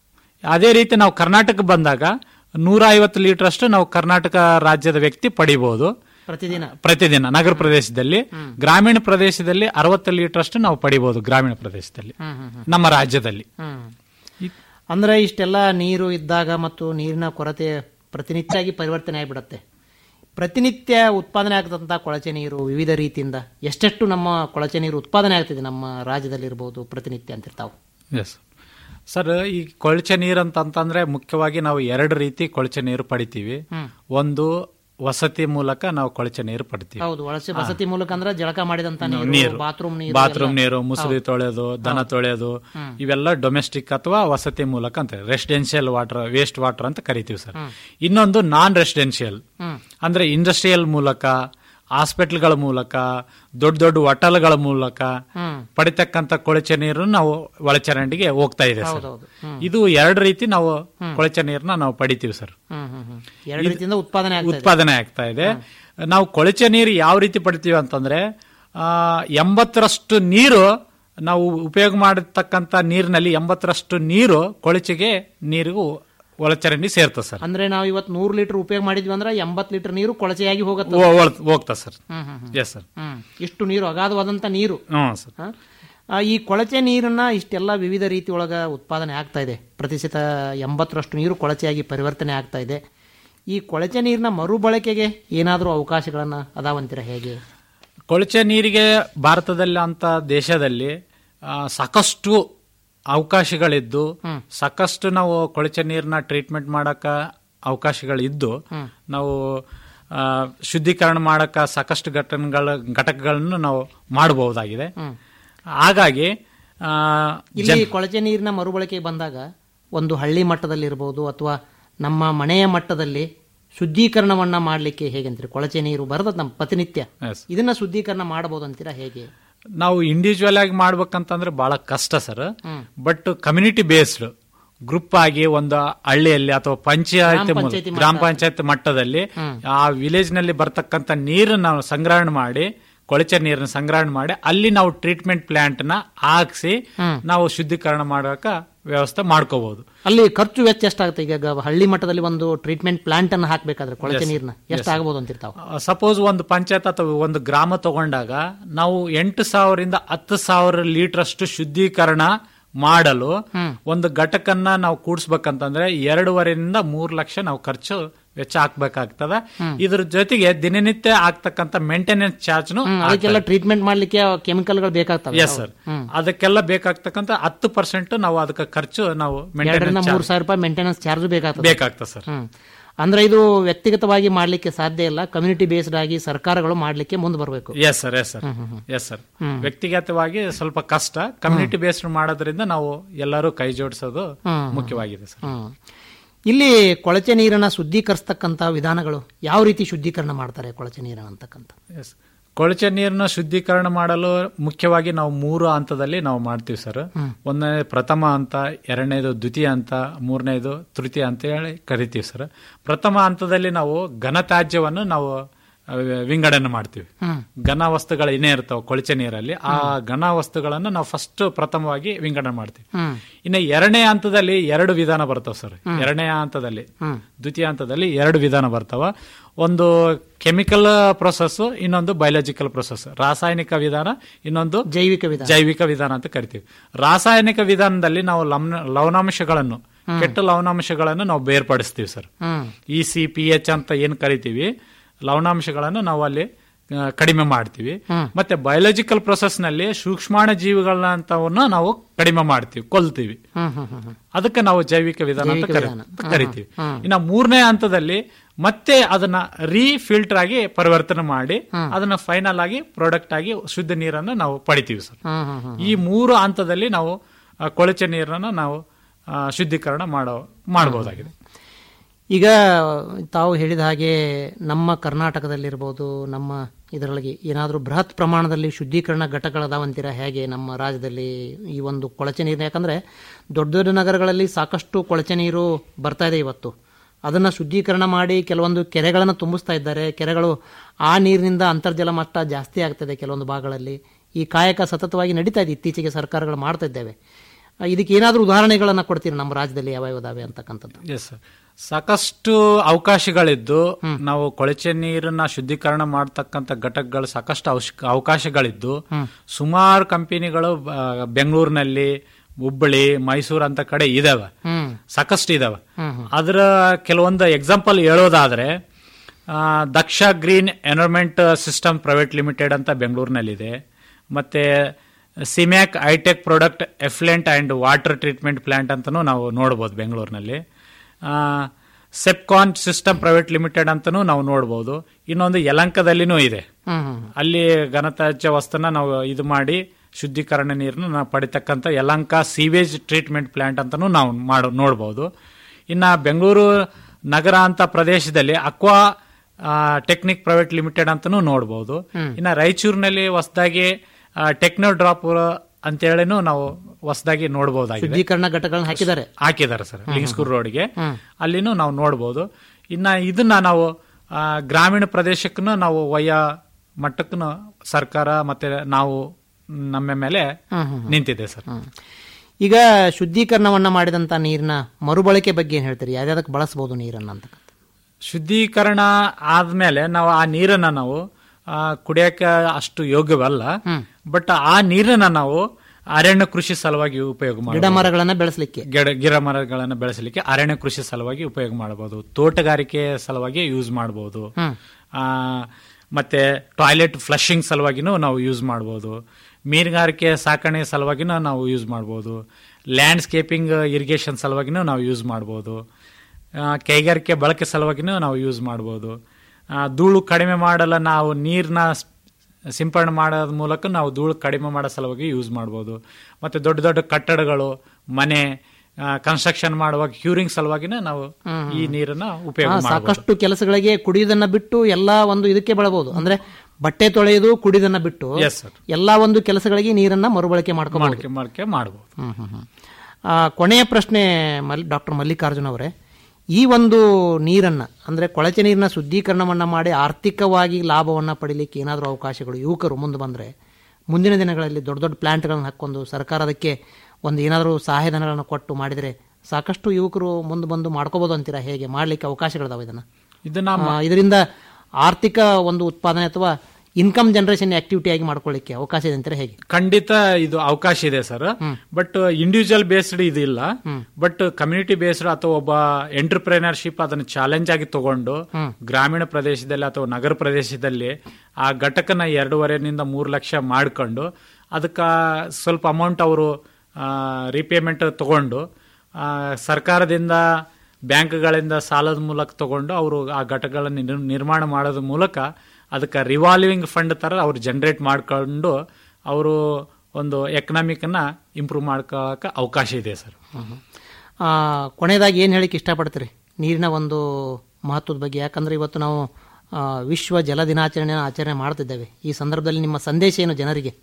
ಅದೇ ರೀತಿ ನಾವು ಕರ್ನಾಟಕ ಬಂದಾಗ ನೂರ ಐವತ್ತು ಲೀಟರ್ ಅಷ್ಟು ನಾವು ಕರ್ನಾಟಕ ರಾಜ್ಯದ ವ್ಯಕ್ತಿ ಪಡಿಬಹುದು ಪ್ರತಿದಿನ ಪ್ರತಿದಿನ ನಗರ ಪ್ರದೇಶದಲ್ಲಿ ಗ್ರಾಮೀಣ ಪ್ರದೇಶದಲ್ಲಿ ಅರವತ್ತು ಲೀಟರ್ ಅಷ್ಟು ನಾವು ಪಡಿಬಹುದು ಗ್ರಾಮೀಣ ಪ್ರದೇಶದಲ್ಲಿ ಹ್ಮ್, ಹ್ಮ್, ಹ್ಮ್. ನಮ್ಮ ರಾಜ್ಯದಲ್ಲಿ ಹ್ಮ್. ಅಂದ್ರೆ ಇಷ್ಟೆಲ್ಲ ನೀರು ಇದ್ದಾಗ ಮತ್ತು ನೀರಿನ ಕೊರತೆ ಪ್ರತಿನಿತ್ಯ ಆಗಿ ಪರಿವರ್ತನೆ ಆಗಿಬಿಡತ್ತೆ ಪ್ರತಿನಿತ್ಯ ಉತ್ಪಾದನೆ ಆಗ್ತಂತ ಕೊಳಚೆ ನೀರು ವಿವಿಧ ರೀತಿಯಿಂದ ಎಷ್ಟೆಷ್ಟು ನಮ್ಮ ಕೊಳಚೆ ನೀರು ಉತ್ಪಾದನೆ ಆಗ್ತಿದೆ ನಮ್ಮ ರಾಜ್ಯದಲ್ಲಿ ಇರಬಹುದು ಪ್ರತಿನಿತ್ಯ ಅಂತಿರ್ತಾವೆ ಎಸ್ ಸರ್ ಈ ಕೊಳಚೆ ನೀರು ಅಂತ ಅಂತಂದ್ರೆ ಮುಖ್ಯವಾಗಿ ನಾವು ಎರಡು ರೀತಿ ಕೊಳಚೆ ನೀರು ಪಡಿತೀವಿ ಹ್ಮ್. ಒಂದು ವಸತಿ ಮೂಲಕ ನಾವು ಕೊಳಚೆ ನೀರು ಪಡಿತೀವಿ ಹೌದು ವಲಸೆ ವಸತಿ ಮೂಲಕ ಅಂದ್ರೆ ಜಳಕ ಮಾಡಿದಂತ ನೀರು ನೀರು ಬಾತ್ರೂಮ್ ನೀರು ಬಾತ್ರೂಮ್ ಎಲ್ಲ. ನೀರು ಮುಸುರಿ ಹೌದು. ತೊಳೆಯೋದು ದನ ತೊಳೆಯೋದು ಹ್ಮ್. ಇವೆಲ್ಲ ಡೊಮೆಸ್ಟಿಕ್ ಅಥವಾ ವಸತಿ ಮೂಲಕ ಅಂತ ರೆಸಿಡೆನ್ಷಿಯಲ್ ವಾಟರ್ ವೇಸ್ಟ್ ವಾಟರ್ ಅಂತ ಕರಿತೀವಿ ಸರ್ ಹ್ಮ್. ಇನ್ನೊಂದು ನಾನ್ ರೆಸಿಡೆನ್ಷಿಯಲ್ ಹ್ಮ್. ಅಂದ್ರೆ ಇಂಡಸ್ಟ್ರಿಯಲ್ ಮೂಲಕ ಹಾಸ್ಪಿಟಲ್ಗಳ ಮೂಲಕ ದೊಡ್ಡ ದೊಡ್ಡ ಹೋಟೆಲ್ಗಳ ಮೂಲಕ ಹ್ಮ್. ಪಡಿತಕ್ಕಂತ ಕೊಳಚೆ ನೀರು ನಾವು ಒಳಚರಂಡಿಗೆ ಹೋಗ್ತಾ ಇದೆ ಸರ್ ಹೌದೌದು. ಹ್ಮ್. ಇದು ಎರಡು ರೀತಿ ನಾವು ಕೊಳಚೆ ನೀರನ್ನ ನಾವು ಪಡಿತೀವಿ ಸರ್ ಹ್ಮ್, ಹ್ಮ್, ಹ್ಮ್. ಎರಡು ರೀತಿಯಿಂದ ಉತ್ಪಾದನೆ ಆಗ್ತಾ ಇದೆ. ಉತ್ಪಾದನೆ ಆಗ್ತಾ ಇದೆ ನಾವು ಕೊಳಚೆ ನೀರು ಯಾವ ರೀತಿ ಪಡಿತೀವಿ ಅಂತಂದ್ರೆ ಆ, ಎಂಬತ್ತರಷ್ಟು ನೀರು ನಾವು ಉಪಯೋಗ ಮಾಡತಕ್ಕಂತ ನೀರಿನಲ್ಲಿ ಎಂಬತ್ತರಷ್ಟು ನೀರು ಕೊಳಚೆಗೆ ನೀರಿಗೂ ಒಳಚರಂಡಿ ಸೇರ್ತದೆ ಸರ್ ಅಂದ್ರೆ ನಾವು ಇವತ್ತು ನೂರು ಲೀಟರ್ ಉಪಯೋಗ ಮಾಡಿದ್ವಿ ಅಂದ್ರೆ ಎಂಬತ್ತು ಲೀಟರ್ ನೀರು ಕೊಳಚೆಯಾಗಿ ಹೋಗುತ್ತೆ ಓ- ಒಳ- ಹೋಗ್ತಾ ಸರ್ ಹ್ಮ್, ಹ್ಮ್, ಹ್ಮ್. ಎಸ್ ಸರ್ ಹ್ಮ್. ಇಷ್ಟು ನೀರು ಅಗಾಧವಾದಂತ ನೀರು ಹ್ಞೂ ಸರ್ ಹ? ಆ, ಈ ಕೊಳಚೆ ನೀರನ್ನ ಇಷ್ಟೆಲ್ಲ ವಿವಿಧ ರೀತಿ ಒಳಗ ಉತ್ಪಾದನೆ ಆಗ್ತಾ ಇದೆ ಪ್ರತಿಶತ ಎಂಬತ್ತರಷ್ಟು ನೀರು ಕೊಳಚೆಯಾಗಿ ಪರಿವರ್ತನೆ ಆಗ್ತಾ ಇದೆ ಈ ಕೊಳಚೆ ನೀರಿನ ಮರುಬಳಕೆಗೆ ಏನಾದರೂ ಅವಕಾಶಗಳನ್ನ ಅದಾವಂತೀರ ಹೇಗೆ ಕೊಳಚೆ ನೀರಿಗೆ ಭಾರತದಲ್ಲಿ ಅಂತ ದೇಶದಲ್ಲಿ ಆ, ಸಾಕಷ್ಟು ಅವಕಾಶಗಳಿದ್ದು ಸಾಕಷ್ಟು ನಾವು ಕೊಳಚೆ ನೀರನ್ನ ಟ್ರೀಟ್ಮೆಂಟ್ ಮಾಡಕ ಅವಕಾಶಗಳಿದ್ದು ನಾವು ಆ, ಶುದ್ಧೀಕರಣ ಮಾಡಕ ಸಾಕಷ್ಟು ಘಟನೆಗಳ ಘಟಕಗಳನ್ನು ನಾವು ಮಾಡಬಹುದಾಗಿದೆ ಹಾಗಾಗಿ ಆ, ಇಲ್ಲಿ ಕೊಳಚೆ ನೀರಿನ ಮರುಬಳಕೆಗೆ ಬಂದಾಗ ಒಂದು ಹಳ್ಳಿ ಮಟ್ಟದಲ್ಲಿ ಇರಬಹುದು ಅಥವಾ ನಮ್ಮ ಮನೆಯ ಮಟ್ಟದಲ್ಲಿ ಶುದ್ಧೀಕರಣವನ್ನ ಮಾಡಲಿಕ್ಕೆ ಹೇಗೆ ಅಂತೀರಿ ಕೊಳಚೆ ನೀರು ಬರದ ನಮ್ಮ ಪ್ರತಿನಿತ್ಯ Yes. ಇದನ್ನ ಶುದ್ಧೀಕರಣ ಮಾಡಬಹುದು ಅಂತೀರಾ ಹೇಗೆ ನಾವು ಇಂಡಿವಿಜುವಲ್ ಆಗಿ ಮಾಡ್ಬೇಕಂತಂದ್ರೆ ಬಹಳ ಕಷ್ಟ sir but community based group ಆಗಿ ಒಂದು ಹಳ್ಳಿಯಲ್ಲಿ ಅಥವಾ ಪಂಚಾಯತ್ ಗ್ರಾಮ ಪಂಚಾಯ್ತಿ ಮಟ್ಟ. ಗ್ರಾಮ ಪಂಚಾಯತ್ ಮಟ್ಟದಲ್ಲಿ ಆ ವಿಲೇಜ್ ನಲ್ಲಿ ಬರ್ತಕ್ಕಂಥ ನೀರನ್ನು ನಾವು ಸಂಗ್ರಹಣೆ ಮಾಡಿ ಕೊಳಚೆ ನೀರನ್ನ ಸಂಗ್ರಹಣೆ ಮಾಡಿ ಅಲ್ಲಿ ನಾವು ಟ್ರೀಟ್ಮೆಂಟ್ ಪ್ಲಾಂಟ್ ನ ಹಾಕ್ಸಿ ನಾವು ಶುದ್ಧೀಕರಣ ಮಾಡಕ ವ್ಯವಸ್ಥೆ ಮಾಡ್ಕೋಬಹುದು ಅಲ್ಲಿ ಖರ್ಚು ವೆಚ್ಚ ಎಷ್ಟಾಗುತ್ತೆ ಈಗ ಗ- ಹಳ್ಳಿ ಮಟ್ಟದಲ್ಲಿ ಒಂದು ಟ್ರೀಟ್ಮೆಂಟ್ ಪ್ಲಾಂಟ್ ಅನ್ನು ಹಾಕ್ಬೇಕಾದ್ರೆ ಕೊಳಚೆ Yes. ನೀರನ್ನ ಎಷ್ಟಾಗಬಹುದು ಅಂತಿರ್ತಾವ ಸಪೋಸ್ ಒಂದು ಪಂಚಾಯತ್ ಅಥವಾ ಒಂದು ಗ್ರಾಮ ತಗೊಂಡಾಗ ನಾವು ಎಂಟು ಸಾವಿರದಿಂದ ಹತ್ತು ಸಾವಿರ ಲೀಟರ್ ಅಷ್ಟು ಶುದ್ಧೀಕರಣ ಮಾಡಲು ಒಂದು ಘಟಕನ್ನ ನಾವು ಕೂಡಿಸ್ಬೇಕಂತಂದ್ರೆ ಎರಡೂವರೆಯಿಂದ ಮೂರು ಲಕ್ಷ ನಾವು ಖರ್ಚು ವೆಚ್ಚ ಹಾಕ್ಬೇಕಾಗ್ತದ ಇದ್ರ ಜೊತೆಗೆ ದಿನನಿತ್ಯ ಆಗ್ತಕ್ಕಂತ ಮೇಂಟೆನೆನ್ಸ್ ಚಾರ್ಜ್ನು ಅದಕ್ಕೆಲ್ಲ ಟ್ರೀಟ್ಮೆಂಟ್ ಮಾಡ್ಲಿಕ್ಕೆ ಕೆಮಿಕಲ್ಗಳು ಬೇಕಾಗ್ತವೆ ಎಸ್ ಸರ್ ಅದಕ್ಕೆಲ್ಲ ಬೇಕಾಗ್ತಕ್ಕಂತ ಹತ್ತು ಪರ್ಸೆಂಟ್ ನಾವು ಅದಕ್ಕೆ ಖರ್ಚು ನಾವು ಎರಡರಿಂದ ಮೇಂಟೆನೆನ್ಸ್ ಮೂರು ಸಾವಿರ ರೂಪಾಯಿ ಮೇಂಟೆನೆನ್ಸ್ ಚಾರ್ಜ್ ಬೇಕಾಗ್ತದೆ ಬೇಕಾಗ್ತದೆ ಸರ್ ಹ್ಮ್. ಅಂದ್ರೆ ಇದು ವ್ಯಕ್ತಿಗತವಾಗಿ ಮಾಡ್ಲಿಕ್ಕೆ ಸಾಧ್ಯ ಇಲ್ಲ ಕಮ್ಯುನಿಟಿ ಬೇಸ್ಡ್ ಆಗಿ ಸರ್ಕಾರಗಳು ಮಾಡ್ಲಿಕ್ಕೆ ಮುಂದೆ ಬರಬೇಕು yes sir yes sir yes sir ವ್ಯಕ್ತಿಗತವಾಗಿ ಸ್ವಲ್ಪ ಕಷ್ಟ ಕಮ್ಯುನಿಟಿ ಬೇಸ್ಡ್ ಮಾಡೋದ್ರಿಂದ ನಾವು ಎಲ್ಲರೂ ಕೈ ಜೋಡಿಸೋದು ಹ್ಮ್. ಮುಖ್ಯವಾಗಿದೆ ಸರ್ ಇಲ್ಲಿ ಕೊಳಚೆ ನೀರನ್ನ ಶುದ್ಧೀಕರಿಸ್ತಕ್ಕಂತ ವಿಧಾನಗಳು ಯಾವ ರೀತಿ ಶುದ್ಧೀಕರಣ ಮಾಡ್ತಾರೆ ಕೊಳಚೆ ನೀರನ್ನ ಅಂತಕ್ಕಂಥ ಎಸ್ ಕೊಳಚೆ ನೀರನ್ನ ಶುದ್ಧೀಕರಣ ಮಾಡಲು ಮುಖ್ಯವಾಗಿ ನಾವು ಮೂರು ಹಂತದಲ್ಲಿ ನಾವು ಮಾಡ್ತೀವಿ ಸರ್ ಒಂದನೇ ಪ್ರಥಮ ಹಂತ ಎರಡನೇದು ದ್ವಿತೀಯ ಹಂತ ಮೂರನೇದು ತೃತೀಯ ಅಂತ ಹೇಳಿ ಕರಿತೀವಿ ಸರ್ ಪ್ರಥಮ ಹಂತದಲ್ಲಿ ನಾವು ಘನತ್ಯಾಜ್ಯವನ್ನು ನಾವು ಆ, ವಿಂಗಡಣೆ ಮಾಡ್ತೀವಿ ಘನ ವಸ್ತುಗಳು ಏನೇ ಇರ್ತಾವೆ ಕೊಳಚೆ ನೀರಲ್ಲಿ ಆ ಘನ ವಸ್ತುಗಳನ್ನು ನಾವು ಫಸ್ಟ್ ಪ್ರಥಮವಾಗಿ ವಿಂಗಡಣೆ ಮಾಡ್ತೀವಿ ಇನ್ನು ಎರಡನೇ ಹಂತದಲ್ಲಿ ಎರಡು ವಿಧಾನ ಬರ್ತಾವ ಸರ್ ಎರಡನೇ ಹಂತದಲ್ಲಿ ದ್ವಿತೀಯ ಹಂತದಲ್ಲಿ ಎರಡು ವಿಧಾನ ಬರ್ತಾವ ಒಂದು ಕೆಮಿಕಲ್ ಪ್ರೊಸೆಸ್ ಇನ್ನೊಂದು ಬಯೋಲಾಜಿಕಲ್ ಪ್ರೊಸೆಸ್ ರಾಸಾಯನಿಕ ವಿಧಾನ ಇನ್ನೊಂದು ಜೈವಿಕ ವಿಧಾನ ಜೈವಿಕ ವಿಧಾನ ಅಂತ ಕರಿತೀವಿ ರಾಸಾಯನಿಕ ವಿಧಾನದಲ್ಲಿ ನಾವು ಲಮ್ನ- ಲವಣಾಂಶಗಳನ್ನು ಕೆಟ್ಟ ಲವಣಾಂಶಗಳನ್ನು ನಾವು ಬೇರ್ಪಡಿಸ್ತೀವಿ ಸರ್ ಹ್ಮ್ ಇ ಸಿ ಪಿ ಎಚ್ ಅಂತ ಏನ್ ಕರಿತೀವಿ ಲವಣಾಂಶಗಳನ್ನು ನಾವು ಅಲ್ಲಿ ಆ, ಕಡಿಮೆ ಮಾಡ್ತೀವಿ ಮತ್ತೆ ಬಯೋಲಾಜಿಕಲ್ ಪ್ರೊಸೆಸ್ ನಲ್ಲಿ ಸೂಕ್ಷ್ಮಾಣ ಜೀವಿಗಳಂತವನ್ನ ನಾವು ಕಡಿಮೆ ಮಾಡ್ತೀವಿ ಕೊಲ್ತೀವಿ ಹ್ಮ್ ಹ್ಮ್ ಹ್ಮ್ ಹ್ಮ್. ಅದಕ್ಕೆ ನಾವು ಜೈವಿಕ ವಿಧಾನ ಅಂತ ಜೈವಿಕ ಕರಿ- ವಿಧಾನ. ಅಂತ ಕರಿತೀವಿ ಇನ್ನು ಮೂರನೇ ಹಂತದಲ್ಲಿ ಮತ್ತೆ ಅದನ್ನ ರೀಫಿಲ್ಟರ್ ಆಗಿ ಪರಿವರ್ತನೆ ಮಾಡಿ ಅದನ್ನ ಫೈನಲ್ ಆಗಿ ಪ್ರಾಡಕ್ಟ್ ಆಗಿ ಶುದ್ಧ ನೀರನ್ನು ನಾವು ಪಡಿತೀವಿ ಸರ್ ಹ್ಮ್ ಹ್ಮ್ ಹ್ಮ್. ಈ ಮೂರು ಹಂತದಲ್ಲಿ ನಾವು ಆ, ಕೊಳಚೆ ನೀರನ್ನು ನಾವು ಆ, ಶುದ್ಧೀಕರಣ ಮಾಡೋ ಮಾಡಬಹುದಾಗಿದೆ ಈಗ ತಾವು ಹೇಳಿದ ಹಾಗೆ ನಮ್ಮ ಕರ್ನಾಟಕದಲ್ಲಿರ್ಬೋದು ನಮ್ಮ ಇದರೊಳಗೆ ಏನಾದರೂ ಬೃಹತ್ ಪ್ರಮಾಣದಲ್ಲಿ ಶುದ್ಧೀಕರಣ ಘಟಕಗಳದಾವಂತೀರ ಹೇಗೆ ನಮ್ಮ ರಾಜ್ಯದಲ್ಲಿ ಈ ಒಂದು ಕೊಳಚೆ ನೀರು ಯಾಕಂದ್ರೆ ದೊಡ್ಡ ದೊಡ್ಡ ನಗರಗಳಲ್ಲಿ ಸಾಕಷ್ಟು ಕೊಳಚೆ ನೀರು ಬರ್ತಾ ಇದೆ ಇವತ್ತು ಅದನ್ನ ಶುದ್ಧೀಕರಣ ಮಾಡಿ ಕೆಲವೊಂದು ಕೆರೆಗಳನ್ನು ತುಂಬಿಸ್ತಾ ಇದ್ದಾರೆ ಕೆರೆಗಳು ಆ ನೀರಿನಿಂದ ಅಂತರ್ಜಲ ಮಟ್ಟ ಜಾಸ್ತಿ ಆಗ್ತದೆ ಕೆಲವೊಂದು ಭಾಗಗಳಲ್ಲಿ ಈ ಕಾಯಕ ಸತತವಾಗಿ ನಡೀತಾ ಇದೆ ಇತ್ತೀಚೆಗೆ ಸರ್ಕಾರಗಳು ಮಾಡ್ತಾ ಇದ್ದೇವೆ ಆ, ಇದಕ್ಕೆ ಏನಾದರೂ ಉದಾಹರಣೆಗಳನ್ನು ಕೊಡ್ತೀರಿ ನಮ್ಮ ರಾಜ್ಯದಲ್ಲಿ ಯಾವ ಇದಾವೆ ಅಂತಕ್ಕಂಥದ್ದು ಎಸ್ ಸರ್ ಸಾಕಷ್ಟು ಅವಕಾಶಗಳಿದ್ದು ನಾವು ಕೊಳಚೆ ನೀರನ್ನ ಶುದ್ಧೀಕರಣ ಮಾಡತಕ್ಕಂತ ಘಟಕಗಳು ಸಾಕಷ್ಟು ಅವಶ್ಯ- ಅವಕಾಶಗಳಿದ್ದು ಸುಮಾರು ಕಂಪನಿಗಳು ಬೆಂಗಳೂರಿನಲ್ಲಿ ಹುಬ್ಬಳ್ಳಿ ಮೈಸೂರು ಅಂತ ಕಡೆ ಇದಾವೆ ಹ್ಮ್ ಸಾಕಷ್ಟು ಇದಾವೆ ಅದರ ಕೆಲವೊಂದು ಎಕ್ಸಾಂಪಲ್ ಹೇಳೋದಾದ್ರೆ ಆ, Daksha green environment system private limited ಅಂತ ಬೆಂಗಳೂರಿನಲ್ಲಿದೆ ಮತ್ತೆ Simac Itech product effluent and water treatment plant ಅಂತಲೂ ನಾವು ನೋಡ್ಬೋದು ಬೆಂಗಳೂರಿನಲ್ಲಿ ಸೆಪ್ಕಾನ್ ಸಿಸ್ಟಮ್ ಪ್ರೈವೇಟ್ ಲಿಮಿಟೆಡ್ ಅಂತಲೂ ನಾವು ನೋಡ್ಬೋದು ಇನ್ನೊಂದು ಯಲಂಕದಲ್ಲಿನೂ ಇದೆ ಹ್ಮ್ ಹ್ಮ್ ಅಲ್ಲಿ ಘನತ್ಯಾಜ್ಯ ವಸ್ತುನ ನಾವು ಇದು ಮಾಡಿ ಶುದ್ಧೀಕರಣ ನೀರನ್ನು ನಾವು ಪಡಿತಕ್ಕಂಥ ಯಲಂಕ ಸೀವೇಜ್ ಟ್ರೀಟ್ಮೆಂಟ್ ಪ್ಲಾಂಟ್ ಅಂತಲೂ ನಾವು ಮಾಡ ನೋಡ್ಬೋದು ಇನ್ನು ಬೆಂಗಳೂರು ನಗರ ಅಂತ ಪ್ರದೇಶದಲ್ಲಿ ಅಕ್ವಾ ಟೆಕ್ನಿಕ್ ಪ್ರೈವೇಟ್ ಲಿಮಿಟೆಡ್ ಅಂತಲೂ ನೋಡ್ಬೋದು ಇನ್ನು ರಾಯಚೂರಿನಲ್ಲಿ ಹೊಸದಾಗಿ ಟೆಕ್ನೋ ಡ್ರಾಪ್ ಅಂತೇಳಿನೂ ನಾವು ಹೊಸದಾಗಿ ನೋಡಬಹುದಾಗಿದೆ ಶುದ್ಧೀಕರಣ ಘಟಕಗಳನ್ನ ಹಾಕಿದ್ದಾರೆ ಹಾಕಿದ್ದಾರೆ ಸರ್ ಲಿಂಗ್ಸ್ಕೂರ್ ರೋಡ್ಗೆ ಅಲ್ಲಿನೂ ನಾವು ನೋಡ್ಬೋದು ಇನ್ನ ಇದನ್ನ ನಾವು ಆ, ಗ್ರಾಮೀಣ ಪ್ರದೇಶಕ್ಕೂ ನಾವು ವಯ್ಯ ಮಟ್ಟಕ್ಕೂ ಸರ್ಕಾರ ಮತ್ತೆ ನಾವು ನಮ್ಮ ಮೇಲೆ ನಿಂತಿದೆ ಸರ್ ಈಗ ಶುದ್ಧೀಕರಣವನ್ನ ಮಾಡಿದಂತ ನೀರಿನ ಮರುಬಳಕೆ ಬಗ್ಗೆ ಏನ್ ಹೇಳ್ತೀರಿ ಯಾವ್ಯಾವ್ದಕ್ಕೆ ಬಳಸಬಹುದು ನೀರನ್ನ ಅಂತ ಶುದ್ಧೀಕರಣ ಆದ್ಮೇಲೆ ನಾವು ಆ ನೀರನ್ನ ನಾವು ಆ, ಕುಡಿಯಕ್ಕೆ ಅಷ್ಟು ಯೋಗ್ಯವಲ್ಲ ಬಟ್ ಆ ನೀರನ್ನ ನಾವು ಅರಣ್ಯ ಕೃಷಿ ಸಲುವಾಗಿ ಉಪಯೋಗ ಗಿಡ ಮಾಡಬಹುದು ಮರಗಳನ್ನ ಬೆಳೆಸಲಿಕ್ಕೆ ಗಿಡ ಗಿಡ ಮರಗಳನ್ನು ಬೆಳೆಸಲಿಕ್ಕೆ ಅರಣ್ಯ ಕೃಷಿ ಸಲುವಾಗಿ ಉಪಯೋಗ ಮಾಡಬಹುದು ತೋಟಗಾರಿಕೆ ಸಲುವಾಗಿ ಯೂಸ್ ಮಾಡಬಹುದು ಆ, ಮತ್ತೆ ಟಾಯ್ಲೆಟ್ ಫ್ಲಶಿಂಗ್ ಸಲುವಾಗಿನೂ ನಾವು ಯೂಸ್ ಮಾಡಬಹುದು ಮೀನುಗಾರಿಕೆ ಸಾಕಣೆ ಸಲುವಾಗಿನೂ ನಾವು ಯೂಸ್ ಮಾಡಬಹುದು ಲ್ಯಾಂಡ್ಸ್ಕೇಪಿಂಗ್ ಇರಿಗೇಷನ್ ಸಲುವಾಗಿನೂ ನಾವು ಯೂಸ್ ಮಾಡಬಹುದು ಕೈಗಾರಿಕೆ ಬಳಕೆ ಸಲುವಾಗಿನೂ ನಾವು ಯೂಸ್ ಮಾಡಬಹುದು ಆ, ಧೂಳು ಕಡಿಮೆ ಮಾಡಲು ನಾವು ನೀರನ್ನ ಸಿಂಪಡಣೆ ಮಾಡೋದ್ ಮೂಲಕ ನಾವು ಧೂಳು ಕಡಿಮೆ ಮಾಡೋ ಸಲುವಾಗಿ ಯೂಸ್ ಮಾಡ್ಬೋದು ಮತ್ತೆ ದೊಡ್ಡ ದೊಡ್ಡ ಕಟ್ಟಡಗಳು ಮನೆ ಕನ್ಸ್ಟ್ರಕ್ಷನ್ ಮಾಡುವಾಗ ಕ್ಯೂರಿಂಗ್ ಸಲುವಾಗಿನ ನಾವು ಈ ನೀರನ್ನ ಉಪಯೋಗ ಹಾ, ಮಾಡಬಹುದು ಸಾಕಷ್ಟು ಕೆಲಸಗಳಿಗೆ ಕುಡಿಯೋದನ್ನ ಬಿಟ್ಟು ಎಲ್ಲಾ ಒಂದು ಇದಕ್ಕೆ ಬಳಬಹುದು ಅಂದ್ರೆ ಬಟ್ಟೆ ತೊಳೆಯೋದು ಕುಡಿಯೋದನ್ನ ಬಿಟ್ಟು Yes, sir. ಎಲ್ಲಾ ಒಂದು ಕೆಲಸಗಳಿಗೆ ನೀರನ್ನ ಮರುಬಳಕೆ ಮಾಡ್ಕೋಬಹುದು ಮಾಡ್ಕೆ ಮಾಡ್ಕೆ ಮಾಡಬಹುದು ಹ್ಮ್ ಹ್ಮ್ ಹ್ಮ್. ಆ, ಕೊನೆಯ ಪ್ರಶ್ನೆ ಮಲ್ ಡಾಕ್ಟರ್ ಮಲ್ಲಿಕಾರ್ಜುನ್ ಅವರೇ ಈ ಒಂದು ನೀರನ್ನ ಅಂದ್ರೆ ಕೊಳಚೆ ನೀರಿನ ಶುದ್ಧೀಕರಣವನ್ನ ಮಾಡಿ ಆರ್ಥಿಕವಾಗಿ ಲಾಭವನ್ನ ಪಡಿಲಿಕ್ಕೆ ಏನಾದರೂ ಅವಕಾಶಗಳು ಯುವಕರು ಮುಂದೆ ಬಂದ್ರೆ ಮುಂದಿನ ದಿನಗಳಲ್ಲಿ ದೊಡ್ಡ ದೊಡ್ಡ ಪ್ಲಾಂಟ್ಗಳನ್ನ ಹಾಕೊಂಡು ಸರ್ಕಾರ ಅದಕ್ಕೆ ಒಂದು ಏನಾದರೂ ಸಹಾಯಧನಗಳನ್ನು ಕೊಟ್ಟು ಮಾಡಿದರೆ ಸಾಕಷ್ಟು ಯುವಕರು ಮುಂದೆ ಬಂದು ಮಾಡ್ಕೋಬಹುದು ಅಂತೀರಾ ಹೇಗೆ ಮಾಡ್ಲಿಕ್ಕೆ ಅವಕಾಶಗಳಿದಾವೆ ಇದನ್ನ ಇದನ್ನ ಆ, ಇದರಿಂದ ಆರ್ಥಿಕ ಒಂದು ಉತ್ಪಾದನೆ ಅಥವಾ ಇನ್ಕಮ್ ಜನರೇಷನ್ ಆಕ್ಟಿವಿಟಿ ಆಗಿ ಮಾಡ್ಕೊಳ್ಳಿಕ್ಕೆ ಅವಕಾಶ ಇದೆ ಅಂತೀರಾ ಹೇಗೆ ಖಂಡಿತ ಇದು ಅವಕಾಶ ಇದೆ ಸರ್ ಬಟ್ ಇಂಡಿವಿಜುವಲ್ ಬೇಸ್ಡ್ ಇದು ಇಲ್ಲ ಬಟ್ ಕಮ್ಯುನಿಟಿ ಬೇಸ್ಡ್ ಅಥವಾ ಒಬ್ಬ ಎಂಟರ್ಪ್ರಿನರ್ಶಿಪ್ ಅದನ್ನು ಚಾಲೆಂಜ್ ಆಗಿ ತಗೊಂಡು ಗ್ರಾಮೀಣ ಪ್ರದೇಶದಲ್ಲಿ ಅಥವಾ ನಗರ ಪ್ರದೇಶದಲ್ಲಿ ಆ ಘಟಕನ ಎರಡೂವರೆನಿಂದ ಮೂರು ಲಕ್ಷ ಮಾಡ್ಕೊಂಡು ಅದಕ್ಕೆ ಸ್ವಲ್ಪ ಅಮೌಂಟ್ ಅವರು ರಿಪೇಮೆಂಟ್ ತಗೊಂಡು ಆ, ಸರ್ಕಾರದಿಂದ ಬ್ಯಾಂಕ್ಗಳಿಂದ ಸಾಲದ ಮೂಲಕ ತಗೊಂಡು ಅವರು ಆ ಘಟಕಗಳನ್ನು ನಿರ್- ನಿರ್ಮಾಣ ಮಾಡೋದ್ರ ಮೂಲಕ ಅದಕ್ಕೆ ರಿವಾಲ್ವಿಂಗ್ ಫಂಡ್ ತರ ಅವ್ರು ಜನರೇಟ್ ಮಾಡ್ಕೊಂಡು ಅವರು ಒಂದು ಎಕನಾಮಿಕನ್ನ ಇಂಪ್ರೂವ್ ಮಾಡ್ಕೊಳ್ಳೋಕೆ ಅವಕಾಶ ಇದೆ ಸರ್ ಆ, ಕೊನೆಯದಾಗಿ ಏನು ಹೇಳಿಕ್ಕೆ ಇಷ್ಟಪಡ್ತೀರಿ ನೀರಿನ ಒಂದು ಮಹತ್ವದ ಬಗ್ಗೆ ಯಾಕಂದ್ರೆ ಇವತ್ತು ನಾವು ಆ, ವಿಶ್ವ ಜಲ ದಿನಾಚರಣೆ ಆಚರಣೆ ಮಾಡ್ತಿದ್ದೇವೆ ಈ ಸಂದರ್ಭದಲ್ಲಿ ನಿಮ್ಮ ಸಂದೇಶ ಏನು ಜನರಿಗೆ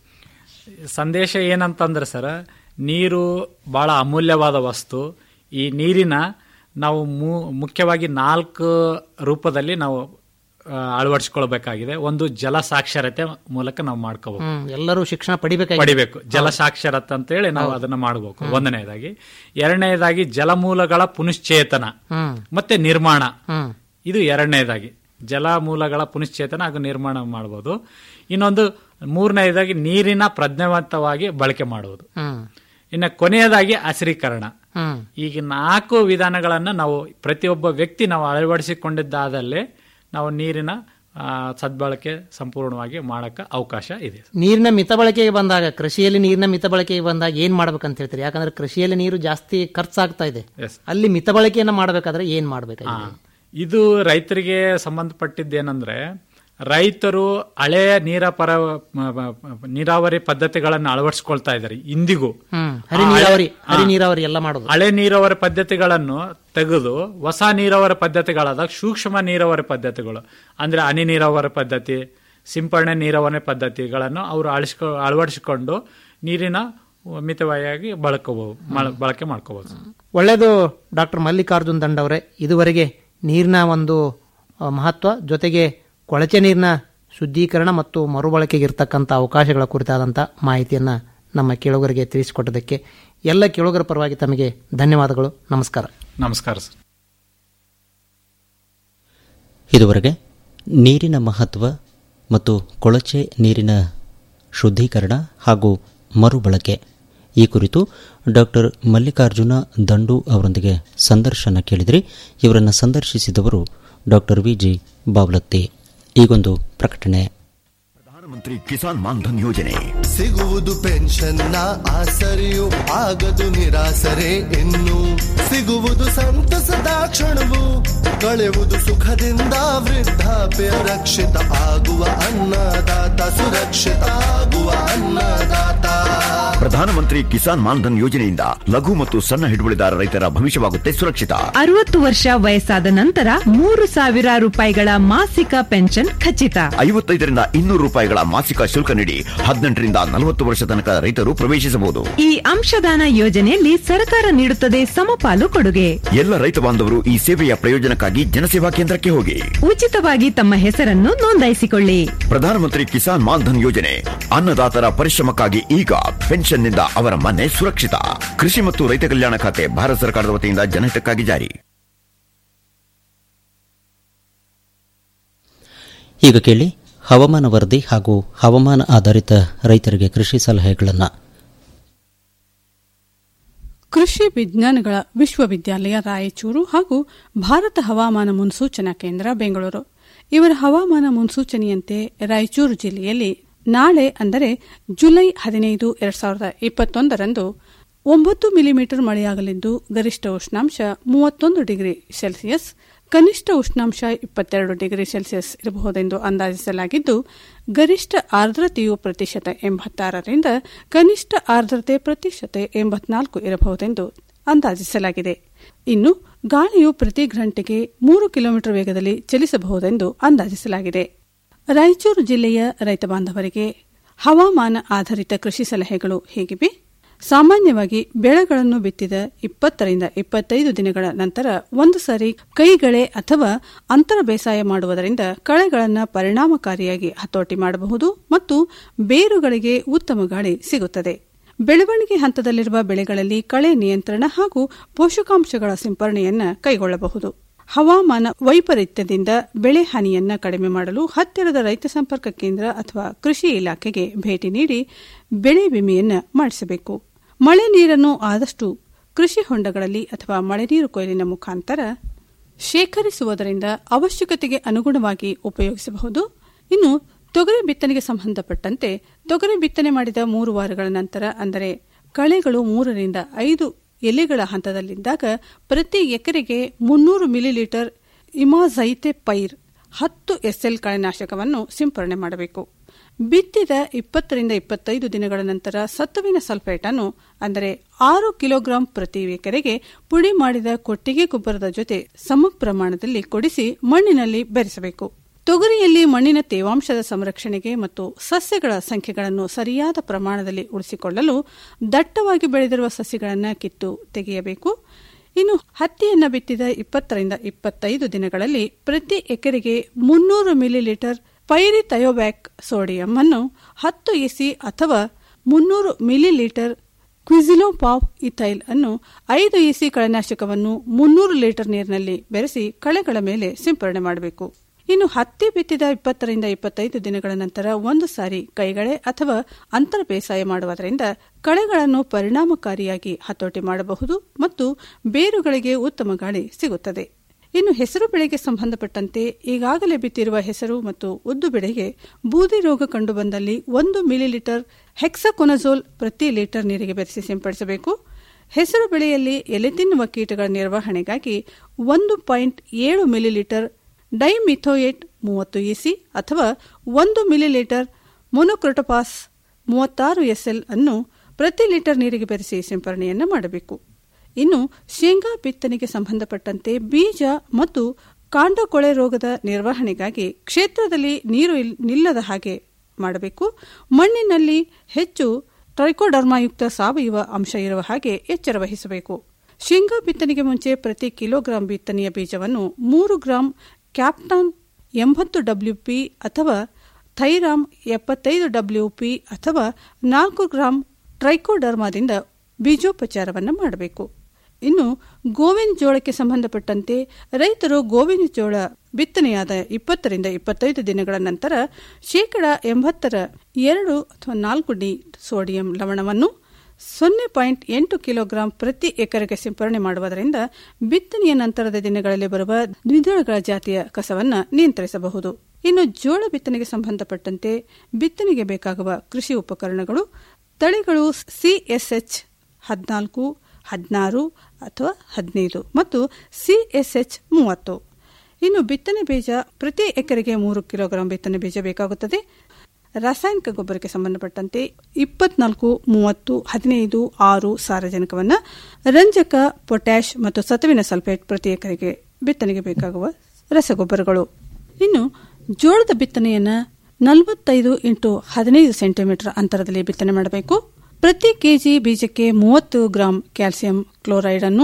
ಸಂದೇಶ ಏನಂತಂದ್ರೆ ಸರ್ ನೀರು ಬಹಳ ಅಮೂಲ್ಯವಾದ ವಸ್ತು ಈ ನೀರಿನ ನಾವು ಮು- ಮುಖ್ಯವಾಗಿ ನಾಲ್ಕು ರೂಪದಲ್ಲಿ ನಾವು ಆ, ಅಳವಡಿಸ್ಕೊಳ್ಬೇಕಾಗಿದೆ ಒಂದು ಜಲ ಸಾಕ್ಷರತೆ ಮೂಲಕ ನಾವು ಮಾಡ್ಕೋಬಹುದು ಹ್ಮ್, ಎಲ್ಲರೂ ಶಿಕ್ಷಣ ಪಡಿಬೇಕಾಗಿ ಪಡಿಬೇಕು ಜಲ ಸಾಕ್ಷರತೆ ಅಂತ ಹೇಳಿ ನಾವು ಅದನ್ನ ಮಾಡಬೇಕು ಒಂದನೇದಾಗಿ ಎರಡನೇದಾಗಿ ಜಲಮೂಲಗಳ ಪುನಶ್ಚೇತನ ಹ್ಮ್ ಮತ್ತೆ ನಿರ್ಮಾಣ ಹ್ಮ್ ಇದು ಎರಡನೇದಾಗಿ ಜಲಮೂಲಗಳ ಪುನಶ್ಚೇತನ ಹಾಗೂ ನಿರ್ಮಾಣ ಮಾಡಬಹುದು ಇನ್ನೊಂದು ಮೂರನೇದಾಗಿ ನೀರಿನ ಪ್ರಜ್ಞಾವಂತವಾಗಿ ಬಳಕೆ ಮಾಡುವುದು ಹ್ಮ್ ಇನ್ನು ಕೊನೆಯದಾಗಿ ಹಸಿರೀಕರಣ ಹ್ಮ್ ಈಗ ನಾಲ್ಕು ವಿಧಾನಗಳನ್ನು ನಾವು ಪ್ರತಿಯೊಬ್ಬ ವ್ಯಕ್ತಿ ನಾವು ಅಳವಡಿಸಿಕೊಂಡಿದ್ದಾದಲ್ಲಿ ನಾವು ನೀರಿನ ಆ, ಸದ್ಬಳಕೆ ಸಂಪೂರ್ಣವಾಗಿ ಮಾಡಕ್ಕೆ ಅವಕಾಶ ಇದೆ ನೀರಿನ ಮಿತ ಬಳಕೆಗೆ ಬಂದಾಗ ಕೃಷಿಯಲ್ಲಿ ನೀರಿನ ಮಿತ ಬಳಕೆಗೆ ಬಂದಾಗ ಏನ್ ಮಾಡ್ಬೇಕಂತ ಹೇಳ್ತೀರಿ ಯಾಕಂದ್ರೆ ಕೃಷಿಯಲ್ಲಿ ನೀರು ಜಾಸ್ತಿ ಖರ್ಚಾಗ್ತಾ ಇದೆ Yes. ಅಲ್ಲಿ ಮಿತ ಬಳಕೆಯನ್ನ ಮಾಡಬೇಕಾದ್ರೆ ಏನ್ ಮಾಡ್ಬೇಕಾಗಿದೆ ಇದು ರೈತರಿಗೆ ಸಂಬಂಧಪಟ್ಟಿದ್ದೇನೆಂದ್ರೆ ರೈತರು ಹಳೆ ನೀರ ಪರ ಮ- ಮ- ನೀರಾವರಿ ಪದ್ಧತಿಗಳನ್ನು ಅಳವಡಿಸ್ಕೊಳ್ತಾ ಇದ್ದಾರೆ ಇಂದಿಗೂ ಹ್ಮ್ ಹರಿ ನೀರಾವರಿ ಹರಿ ನೀರಾವರಿ ಎಲ್ಲ ಮಾಡೋದು ಹಳೆ ನೀರಾವರಿ ಪದ್ಧತಿಗಳನ್ನು ತೆಗೆದು ಹೊಸ ನೀರಾವರಿ ಪದ್ಧತಿಗಳಾದ ಸೂಕ್ಷ್ಮ ನೀರಾವರಿ ಪದ್ಧತಿಗಳು ಅಂದ್ರೆ ಹನಿ ನೀರಾವರಿ ಪದ್ಧತಿ ಸಿಂಪರಣೆ ನೀರಾವರಿ ಪದ್ಧತಿಗಳನ್ನು ಅವರು ಅಳಿಸ್ಕೊ ಅಳವಡಿಸಿಕೊಂಡು ನೀರಿನ ಮಿತವಾಗಿ ಬಳಕಬಹುದು ಬಳಕೆ ಮಾಡ್ಕೋಬಹುದು ಒಳ್ಳೆಯದು ಡಾಕ್ಟರ್ ಮಲ್ಲಿಕಾರ್ಜುನ್ ದಂಡವರೇ ಇದುವರೆಗೆ ನೀರಿನ ಒಂದು ಆ, ಮಹತ್ವ ಜೊತೆಗೆ ಕೊಳಚೆ ನೀರಿನ ಶುದ್ಧೀಕರಣ ಮತ್ತು ಮರುಬಳಕೆಗೆ ಇರತಕ್ಕಂಥ ಅವಕಾಶಗಳ ಕುರಿತಾದಂಥ ಮಾಹಿತಿಯನ್ನು ನಮ್ಮ ಕೇಳುಗರಿಗೆ ತಿಳಿಸಿಕೊಟ್ಟದಕ್ಕೆ ಎಲ್ಲ ಕೇಳುಗರ ಪರವಾಗಿ ತಮಗೆ ಧನ್ಯವಾದಗಳು ನಮಸ್ಕಾರ ನಮಸ್ಕಾರ ಸರ್ ಇದುವರೆಗೆ ನೀರಿನ ಮಹತ್ವ ಮತ್ತು ಕೊಳಚೆ ನೀರಿನ ಶುದ್ಧೀಕರಣ ಹಾಗೂ ಮರುಬಳಕೆ ಈ ಕುರಿತು ಡಾಕ್ಟರ್ ಮಲ್ಲಿಕಾರ್ಜುನ ದಂಡು ಅವರೊಂದಿಗೆ ಸಂದರ್ಶನ ಕೇಳಿದ್ರಿ ಇವರನ್ನು ಸಂದರ್ಶಿಸಿದವರು ಡಾಕ್ಟರ್ ವಿ ಜಿ ಬಾವ್ಲತ್ತಿ ಈಗೊಂದು ಪ್ರಕಟಣೆ ಪ್ರಧಾನಮಂತ್ರಿ ಕಿಸಾನ್ ಮಾನ್ಧನ್ ಯೋಜನೆ ಸಿಗುವುದು ಪೆನ್ಷನ್ನ ಆಸರೆಯು ಆಗದು ನಿರಾಸರೆ ಇನ್ನು ಸಿಗುವುದು ಸಂತಸದ ಕ್ಷಣವು ಕಳೆವುದು ಸುಖದಿಂದ ವೃದ್ಧಾಪ್ಯ ರಕ್ಷಿತ ಆಗುವ ಅನ್ನದಾತ ಸುರಕ್ಷಿತ ಆಗುವ ಅನ್ನದಾತ ಪ್ರಧಾನಮಂತ್ರಿ ಕಿಸಾನ್ ಮಾನ್ಧನ್ ಯೋಜನೆಯಿಂದ ಲಘು ಮತ್ತು ಸಣ್ಣ ಹಿಡುವಳಿದಾರ ರೈತರ ಭವಿಷ್ಯವಾಗುತ್ತೆ ಸುರಕ್ಷಿತ ಅರವತ್ತು ವರ್ಷ ವಯಸ್ಸಾದ ನಂತರ ಮೂರು ಸಾವಿರ ರೂಪಾಯಿಗಳ ಮಾಸಿಕ ಪೆನ್ಷನ್ ಖಚಿತ ಐವತ್ತೈದರಿಂದ ಇನ್ನೂರು ರೂಪಾಯಿಗಳ ಮಾಸಿಕ ಶುಲ್ಕ ನೀಡಿ ಹದಿನೆಂಟರಿಂದ ನಲವತ್ತು ವರ್ಷ ತನಕ ರೈತರು ಪ್ರವೇಶಿಸಬಹುದು ಈ ಅಂಶದಾನ ಯೋಜನೆಯಲ್ಲಿ ಸರ್ಕಾರ ನೀಡುತ್ತದೆ ಸಮಪಾಲು ಕೊಡುಗೆ ಎಲ್ಲ ರೈತ ಬಾಂಧವರು ಈ ಸೇವೆಯ ಪ್ರಯೋಜನಕ್ಕಾಗಿ ಜನಸೇವಾ ಕೇಂದ್ರಕ್ಕೆ ಹೋಗಿ ಉಚಿತವಾಗಿ ತಮ್ಮ ಹೆಸರನ್ನು ನೋಂದಾಯಿಸಿಕೊಳ್ಳಿ ಪ್ರಧಾನಮಂತ್ರಿ ಕಿಸಾನ್ ಮಾನ್ಧನ್ ಯೋಜನೆ ಅನ್ನದಾತರ ಪರಿಶ್ರಮಕ್ಕಾಗಿ ಈಗ ಪೆನ್ಷನ್ನಿಂದ ಅವರ ಮನೆ ಸುರಕ್ಷಿತ ಕೃಷಿ ಮತ್ತು ರೈತ ಕಲ್ಯಾಣ ಖಾತೆ ಭಾರತ ಸರ್ಕಾರದ ವತಿಯಿಂದ ಜನಹಿತಕ್ಕಾಗಿ ಜಾರಿ ಈಗ ಕೇಳಿ ಹವಾಮಾನ ವರದಿ ಹಾಗೂ ಹವಾಮಾನ ಆಧಾರಿತ ರೈತರಿಗೆ ಕೃಷಿ ಸಲಹೆಗಳನ್ನು ಕೃಷಿ ವಿಜ್ಞಾನಗಳ ವಿಶ್ವವಿದ್ಯಾಲಯ ರಾಯಚೂರು ಹಾಗೂ ಭಾರತ ಹವಾಮಾನ ಮುನ್ಸೂಚನಾ ಕೇಂದ್ರ ಬೆಂಗಳೂರು ಇವರ ಹವಾಮಾನ ಮುನ್ಸೂಚನೆಯಂತೆ ರಾಯಚೂರು ಜಿಲ್ಲೆಯಲ್ಲಿ ನಾಳೆ ಅಂದರೆ ಜುಲೈ ಹದಿನೈದು ಎರಡ್ ಸಾವಿರದ ಇಪ್ಪತ್ತೊಂದರಂದು ಒಂಬತ್ತು ಮಿಲಿಮೀಟರ್ ಮಳೆಯಾಗಲಿದ್ದು ಗರಿಷ್ಠ ಉಷ್ಣಾಂಶ ಮೂವತ್ತೊಂದು ಡಿಗ್ರಿ ಸೆಲ್ಸಿಯಸ್ ಕನಿಷ್ಠ ಉಷ್ಣಾಂಶ ಇಪ್ಪತ್ತೆರಡು ಡಿಗ್ರಿ ಸೆಲ್ಸಿಯಸ್ ಇರಬಹುದೆಂದು ಅಂದಾಜಿಸಲಾಗಿದ್ದು ಗರಿಷ್ಠ ಆರ್ದ್ರತೆಯು ಪ್ರತಿಶತ ಎಂಬತ್ತಾರರಿಂದ ಕನಿಷ್ಠ ಆರ್ದ್ರತೆ ಪ್ರತಿಶತ ಎಂಬತ್ನಾಲ್ಕು ಇರಬಹುದೆಂದು ಅಂದಾಜಿಸಲಾಗಿದೆ ಇನ್ನು ಗಾಳಿಯು ಪ್ರತಿ ಗಂಟೆಗೆ ಮೂರು ಕಿಲೋಮೀಟರ್ ವೇಗದಲ್ಲಿ ಚಲಿಸಬಹುದೆಂದು ಅಂದಾಜಿಸಲಾಗಿದೆ ರಾಯಚೂರು ಜಿಲ್ಲೆಯ ರೈತ ಬಾಂಧವರಿಗೆ ಹವಾಮಾನ ಆಧಾರಿತ ಕೃಷಿ ಸಲಹೆಗಳು ಹೇಗಿವೆ ಸಾಮಾನ್ಯವಾಗಿ ಬೆಳೆಗಳನ್ನು ಬಿತ್ತಿದ ಇಪ್ಪತ್ತರಿಂದ ಇಪ್ಪತ್ತೈದು ದಿನಗಳ ನಂತರ ಒಂದು ಸಾರಿ ಕೈಗಳೆ ಅಥವಾ ಅಂತರ ಬೇಸಾಯ ಮಾಡುವುದರಿಂದ ಕಳೆಗಳನ್ನು ಪರಿಣಾಮಕಾರಿಯಾಗಿ ಹತೋಟಿ ಮಾಡಬಹುದು ಮತ್ತು ಬೇರುಗಳಿಗೆ ಉತ್ತಮ ಗಾಳಿ ಸಿಗುತ್ತದೆ ಬೆಳವಣಿಗೆ ಹಂತದಲ್ಲಿರುವ ಬೆಳೆಗಳಲ್ಲಿ ಕಳೆ ನಿಯಂತ್ರಣ ಹಾಗೂ ಪೋಷಕಾಂಶಗಳ ಸಿಂಪರಣೆಯನ್ನು ಕೈಗೊಳ್ಳಬಹುದು ಹವಾಮಾನ ವೈಪರೀತ್ಯದಿಂದ ಬೆಳೆ ಹಾನಿಯನ್ನ ಕಡಿಮೆ ಮಾಡಲು ಹತ್ತಿರದ ರೈತ ಸಂಪರ್ಕ ಕೇಂದ್ರ ಅಥವಾ ಕೃಷಿ ಇಲಾಖೆಗೆ ಭೇಟಿ ನೀಡಿ ಬೆಳೆ ವಿಮೆಯನ್ನ ಮಾಡಿಸಬೇಕು ಮಳೆ ನೀರನ್ನು ಆದಷ್ಟು ಕೃಷಿ ಹೊಂಡಗಳಲ್ಲಿ ಅಥವಾ ಮಳೆ ನೀರು ಕೊಯ್ಲಿನ ಮುಖಾಂತರ ಶೇಖರಿಸುವುದರಿಂದ ಅವಶ್ಯಕತೆಗೆ ಅನುಗುಣವಾಗಿ ಉಪಯೋಗಿಸಬಹುದು ಇನ್ನು ತೊಗರಿ ಬಿತ್ತನೆಗೆ ಸಂಬಂಧಪಟ್ಟಂತೆ ತೊಗರಿ ಬಿತ್ತನೆ ಮಾಡಿದ ಮೂರು ವಾರಗಳ ನಂತರ ಅಂದರೆ ಕಳೆಗಳು ಮೂರರಿಂದ ಐದು ಎಲೆಗಳ ಹಂತದಲ್ಲಿದ್ದಾಗ ಪ್ರತಿ ಎಕರೆಗೆ ಮುನ್ನೂರು ಮಿಲಿಲೀಟರ್ ಇಮಾಝೈತೆ ಪೈರ್ ಹತ್ತು ಎಸ್ಎಲ್ ಕಳೆನಾಶಕವನ್ನು ಸಿಂಪರಣೆ ಮಾಡಬೇಕು ಬಿತ್ತಿದ ಇಪ್ಪತ್ತರಿಂದ ಇಪ್ಪತ್ತೈದು ದಿನಗಳ ನಂತರ ಸತ್ತುವಿನ ಸಲ್ಫೇಟ್ ಅನ್ನು ಅಂದರೆ ಆರು ಕಿಲೋಗ್ರಾಂ ಪ್ರತಿ ಎಕರೆಗೆ ಪುಡಿ ಮಾಡಿದ ಕೊಟ್ಟಿಗೆ ಗೊಬ್ಬರದ ಜೊತೆ ಸಮ ಪ್ರಮಾಣದಲ್ಲಿ ಕೊಡಿಸಿ ಮಣ್ಣಿನಲ್ಲಿ ಬೆರೆಸಬೇಕು ತೊಗರಿಯಲ್ಲಿ ಮಣ್ಣಿನ ತೇವಾಂಶದ ಸಂರಕ್ಷಣೆಗೆ ಮತ್ತು ಸಸ್ಯಗಳ ಸಂಖ್ಯೆಗಳನ್ನು ಸರಿಯಾದ ಪ್ರಮಾಣದಲ್ಲಿ ಉಳಿಸಿಕೊಳ್ಳಲು ದಟ್ಟವಾಗಿ ಬೆಳೆದಿರುವ ಸಸ್ಯಗಳನ್ನು ಕಿತ್ತು ತೆಗೆಯಬೇಕು ಇನ್ನು ಹತ್ತಿಯನ್ನು ಬಿತ್ತಿದ ಇಪ್ಪತ್ತರಿಂದ ಇಪ್ಪತ್ತೈದು ದಿನಗಳಲ್ಲಿ ಪ್ರತಿ ಎಕರೆಗೆ ಮುನ್ನೂರು ಮಿಲಿಲೀಟರ್ ಪೈರಿಥಯೋಬ್ಯಾಕ್ ಸೋಡಿಯಂ ಅನ್ನು ಹತ್ತು ಇಸಿ ಅಥವಾ ಮುನ್ನೂರು ಮಿಲಿಲೀಟರ್ ಕ್ವಿಸಿಲೋಪಾವ್ ಇಥೈಲ್ ಅನ್ನು ಐದು ಇಸಿ ಕಳೆನಾಶಕವನ್ನು ಮುನ್ನೂರು ಲೀಟರ್ ನೀರಿನಲ್ಲಿ ಬೆರೆಸಿ ಕಳೆಗಳ ಮೇಲೆ ಸಿಂಪರಣೆ ಮಾಡಬೇಕು ಇನ್ನು ಹತ್ತಿ ಬಿತ್ತಿದ ಇಪ್ಪತ್ತರಿಂದ ಇಪ್ಪತ್ತೈದು ದಿನಗಳ ನಂತರ ಒಂದು ಸಾರಿ ಕೈಗಳೆ ಅಥವಾ ಅಂತರ ಬೇಸಾಯ ಮಾಡುವುದರಿಂದ ಕಳೆಗಳನ್ನು ಪರಿಣಾಮಕಾರಿಯಾಗಿ ಹತೋಟಿ ಮಾಡಬಹುದು ಮತ್ತು ಬೇರುಗಳಿಗೆ ಉತ್ತಮ ಗಾಳಿ ಸಿಗುತ್ತದೆ ಇನ್ನು ಹೆಸರು ಬೆಳೆಗೆ ಸಂಬಂಧಪಟ್ಟಂತೆ ಈಗಾಗಲೇ ಬಿತ್ತಿರುವ ಹೆಸರು ಮತ್ತು ಉದ್ದು ಬೆಳೆಗೆ ಬೂದಿ ರೋಗ ಕಂಡುಬಂದಲ್ಲಿ ಒಂದು ಮಿಲಿಲೀಟರ್ ಹೆಕ್ಸಕೊನಜೋಲ್ ಪ್ರತಿ ಲೀಟರ್ ನೀರಿಗೆ ಬೆರೆಸಿ ಸಿಂಪಡಿಸಬೇಕು ಹೆಸರು ಬೆಳೆಯಲ್ಲಿ ಎಲೆ ತಿನ್ನುವ ಕೀಟಗಳ ನಿರ್ವಹಣೆಗಾಗಿ ಒಂದು ಪಾಯಿಂಟ್ ಏಳು ಮಿಲಿಲೀಟರ್ ಡೈಮಿಥೋಯೇಟ್ ಮೂವತ್ತು ಇಸಿ ಅಥವಾ ಒಂದು ಮಿಲಿಲೀಟರ್ ಮೊನೊಕ್ರೊಟೋಪಾಸ್ ಮೂವತ್ತಾರು ಎಸ್ಎಲ್ ಅನ್ನು ಪ್ರತಿ ಲೀಟರ್ ನೀರಿಗೆ ಬೆರೆಸಿ ಸಿಂಪರಣೆಯನ್ನು ಮಾಡಬೇಕು ಇನ್ನು ಶೇಂಗಾ ಬಿತ್ತನೆಗೆ ಸಂಬಂಧಪಟ್ಟಂತೆ ಬೀಜ ಮತ್ತು ಕಾಂಡ ಕೊಳೆ ರೋಗದ ನಿರ್ವಹಣೆಗಾಗಿ ಕ್ಷೇತ್ರದಲ್ಲಿ ನೀರು ಇಲ್- ನಿಲ್ಲದ ಹಾಗೆ ಮಾಡಬೇಕು ಮಣ್ಣಿನಲ್ಲಿ ಹೆಚ್ಚು ಟ್ರೈಕೋಡರ್ಮಾಯುಕ್ತ ಸಾವಯವ ಅಂಶ ಇರುವ ಹಾಗೆ ಎಚ್ಚರ ವಹಿಸಬೇಕು ಶೇಂಗಾ ಬಿತ್ತನೆಗೆ ಮುಂಚೆ ಪ್ರತಿ ಕಿಲೋಗ್ರಾಂ ಬಿತ್ತನೆಯ ಬೀಜವನ್ನು ಮೂರು ಗ್ರಾಂ ಕ್ಯಾಪ್ಟಾನ್ ಎಂಬತ್ತು ಡಬ್ಲ್ಯೂಪಿ ಅಥವಾ ಥೈರಾಮ್ ಎಪ್ಪತ್ತೈದು ಡಬ್ಲ್ಯೂಪಿ ಅಥವಾ ನಾಲ್ಕು ಗ್ರಾಂ ಟ್ರೈಕೋಡರ್ಮಾದಿಂದ ಬೀಜೋಪಚಾರವನ್ನು ಮಾಡಬೇಕು ಇನ್ನು ಗೋವಿನ ಜೋಳಕ್ಕೆ ಸಂಬಂಧಪಟ್ಟಂತೆ ರೈತರು ಗೋವಿನ ಜೋಳ ಬಿತ್ತನೆಯಾದ ಇಪ್ಪತ್ತರಿಂದ ಇಪ್ಪತ್ತೈದು ದಿನಗಳ ನಂತರ ಶೇಕಡ ಎಂಬತ್ತರ ಎರಡು ಅಥವಾ ನಾಲ್ಕು ಡಿ ಸೋಡಿಯಂ ಲವಣವನ್ನು ಸೊನ್ನೆ ಪಾಯಿಂಟ್ ಎಂಟು ಕಿಲೋಗ್ರಾಂ ಪ್ರತಿ ಎಕರೆಗೆ ಸಿಂಪರಣೆ ಮಾಡುವುದರಿಂದ ಬಿತ್ತನೆಯ ನಂತರದ ದಿನಗಳಲ್ಲಿ ಬರುವ ದ್ವಿದಳಗಳ ಜಾತಿಯ ಕಸವನ್ನು ನಿಯಂತ್ರಿಸಬಹುದು ಇನ್ನು ಜೋಳ ಬಿತ್ತನೆಗೆ ಸಂಬಂಧಪಟ್ಟಂತೆ ಬಿತ್ತನೆಗೆ ಬೇಕಾಗುವ ಕೃಷಿ ಉಪಕರಣಗಳು ತಳಿಗಳು ಸಿಎಸ್ಎಚ್ ಹದಿನಾಲ್ಕು ಹದಿನಾರು ಅಥವಾ ಹದಿನೈದು ಮತ್ತು ಸಿಎಸ್ಎಚ್ ಮೂವತ್ತು ಇನ್ನು ಬಿತ್ತನೆ ಬೀಜ ಪ್ರತಿ ಎಕರೆಗೆ ಮೂರು ಕಿಲೋಗ್ರಾಂ ಬಿತ್ತನೆ ಬೀಜ ಬೇಕಾಗುತ್ತದೆ ರಾಸಾಯನಿಕ ಗೊಬ್ಬರಕ್ಕೆ ಸಂಬಂಧಪಟ್ಟಂತೆ ಇಪ್ಪತ್ನಾಲ್ಕು ಮೂವತ್ತು ಹದಿನೈದು ಆರು ಸಾರಜನಕವನ್ನು ರಂಜಕ ಪೊಟ್ಯಾಷ್ ಮತ್ತು ಸತುವಿನ ಸಲ್ಫೇಟ್ ಪ್ರತಿ ಎಕರೆಗೆ ಬಿತ್ತನೆಗೆ ಬೇಕಾಗುವ ರಸಗೊಬ್ಬರಗಳು ಇನ್ನು ಜೋಳದ ಬಿತ್ತನೆಯನ್ನು ನಲವತ್ತೈದು ಇಂಟು ಹದಿನೈದು ಸೆಂಟಿಮೀಟರ್ ಅಂತರದಲ್ಲಿ ಬಿತ್ತನೆ ಮಾಡಬೇಕು ಪ್ರತಿ ಕೆಜಿ ಬೀಜಕ್ಕೆ ಮೂವತ್ತು ಗ್ರಾಂ ಕ್ಯಾಲ್ಸಿಯಂ ಕ್ಲೋರೈಡ್ ಅನ್ನು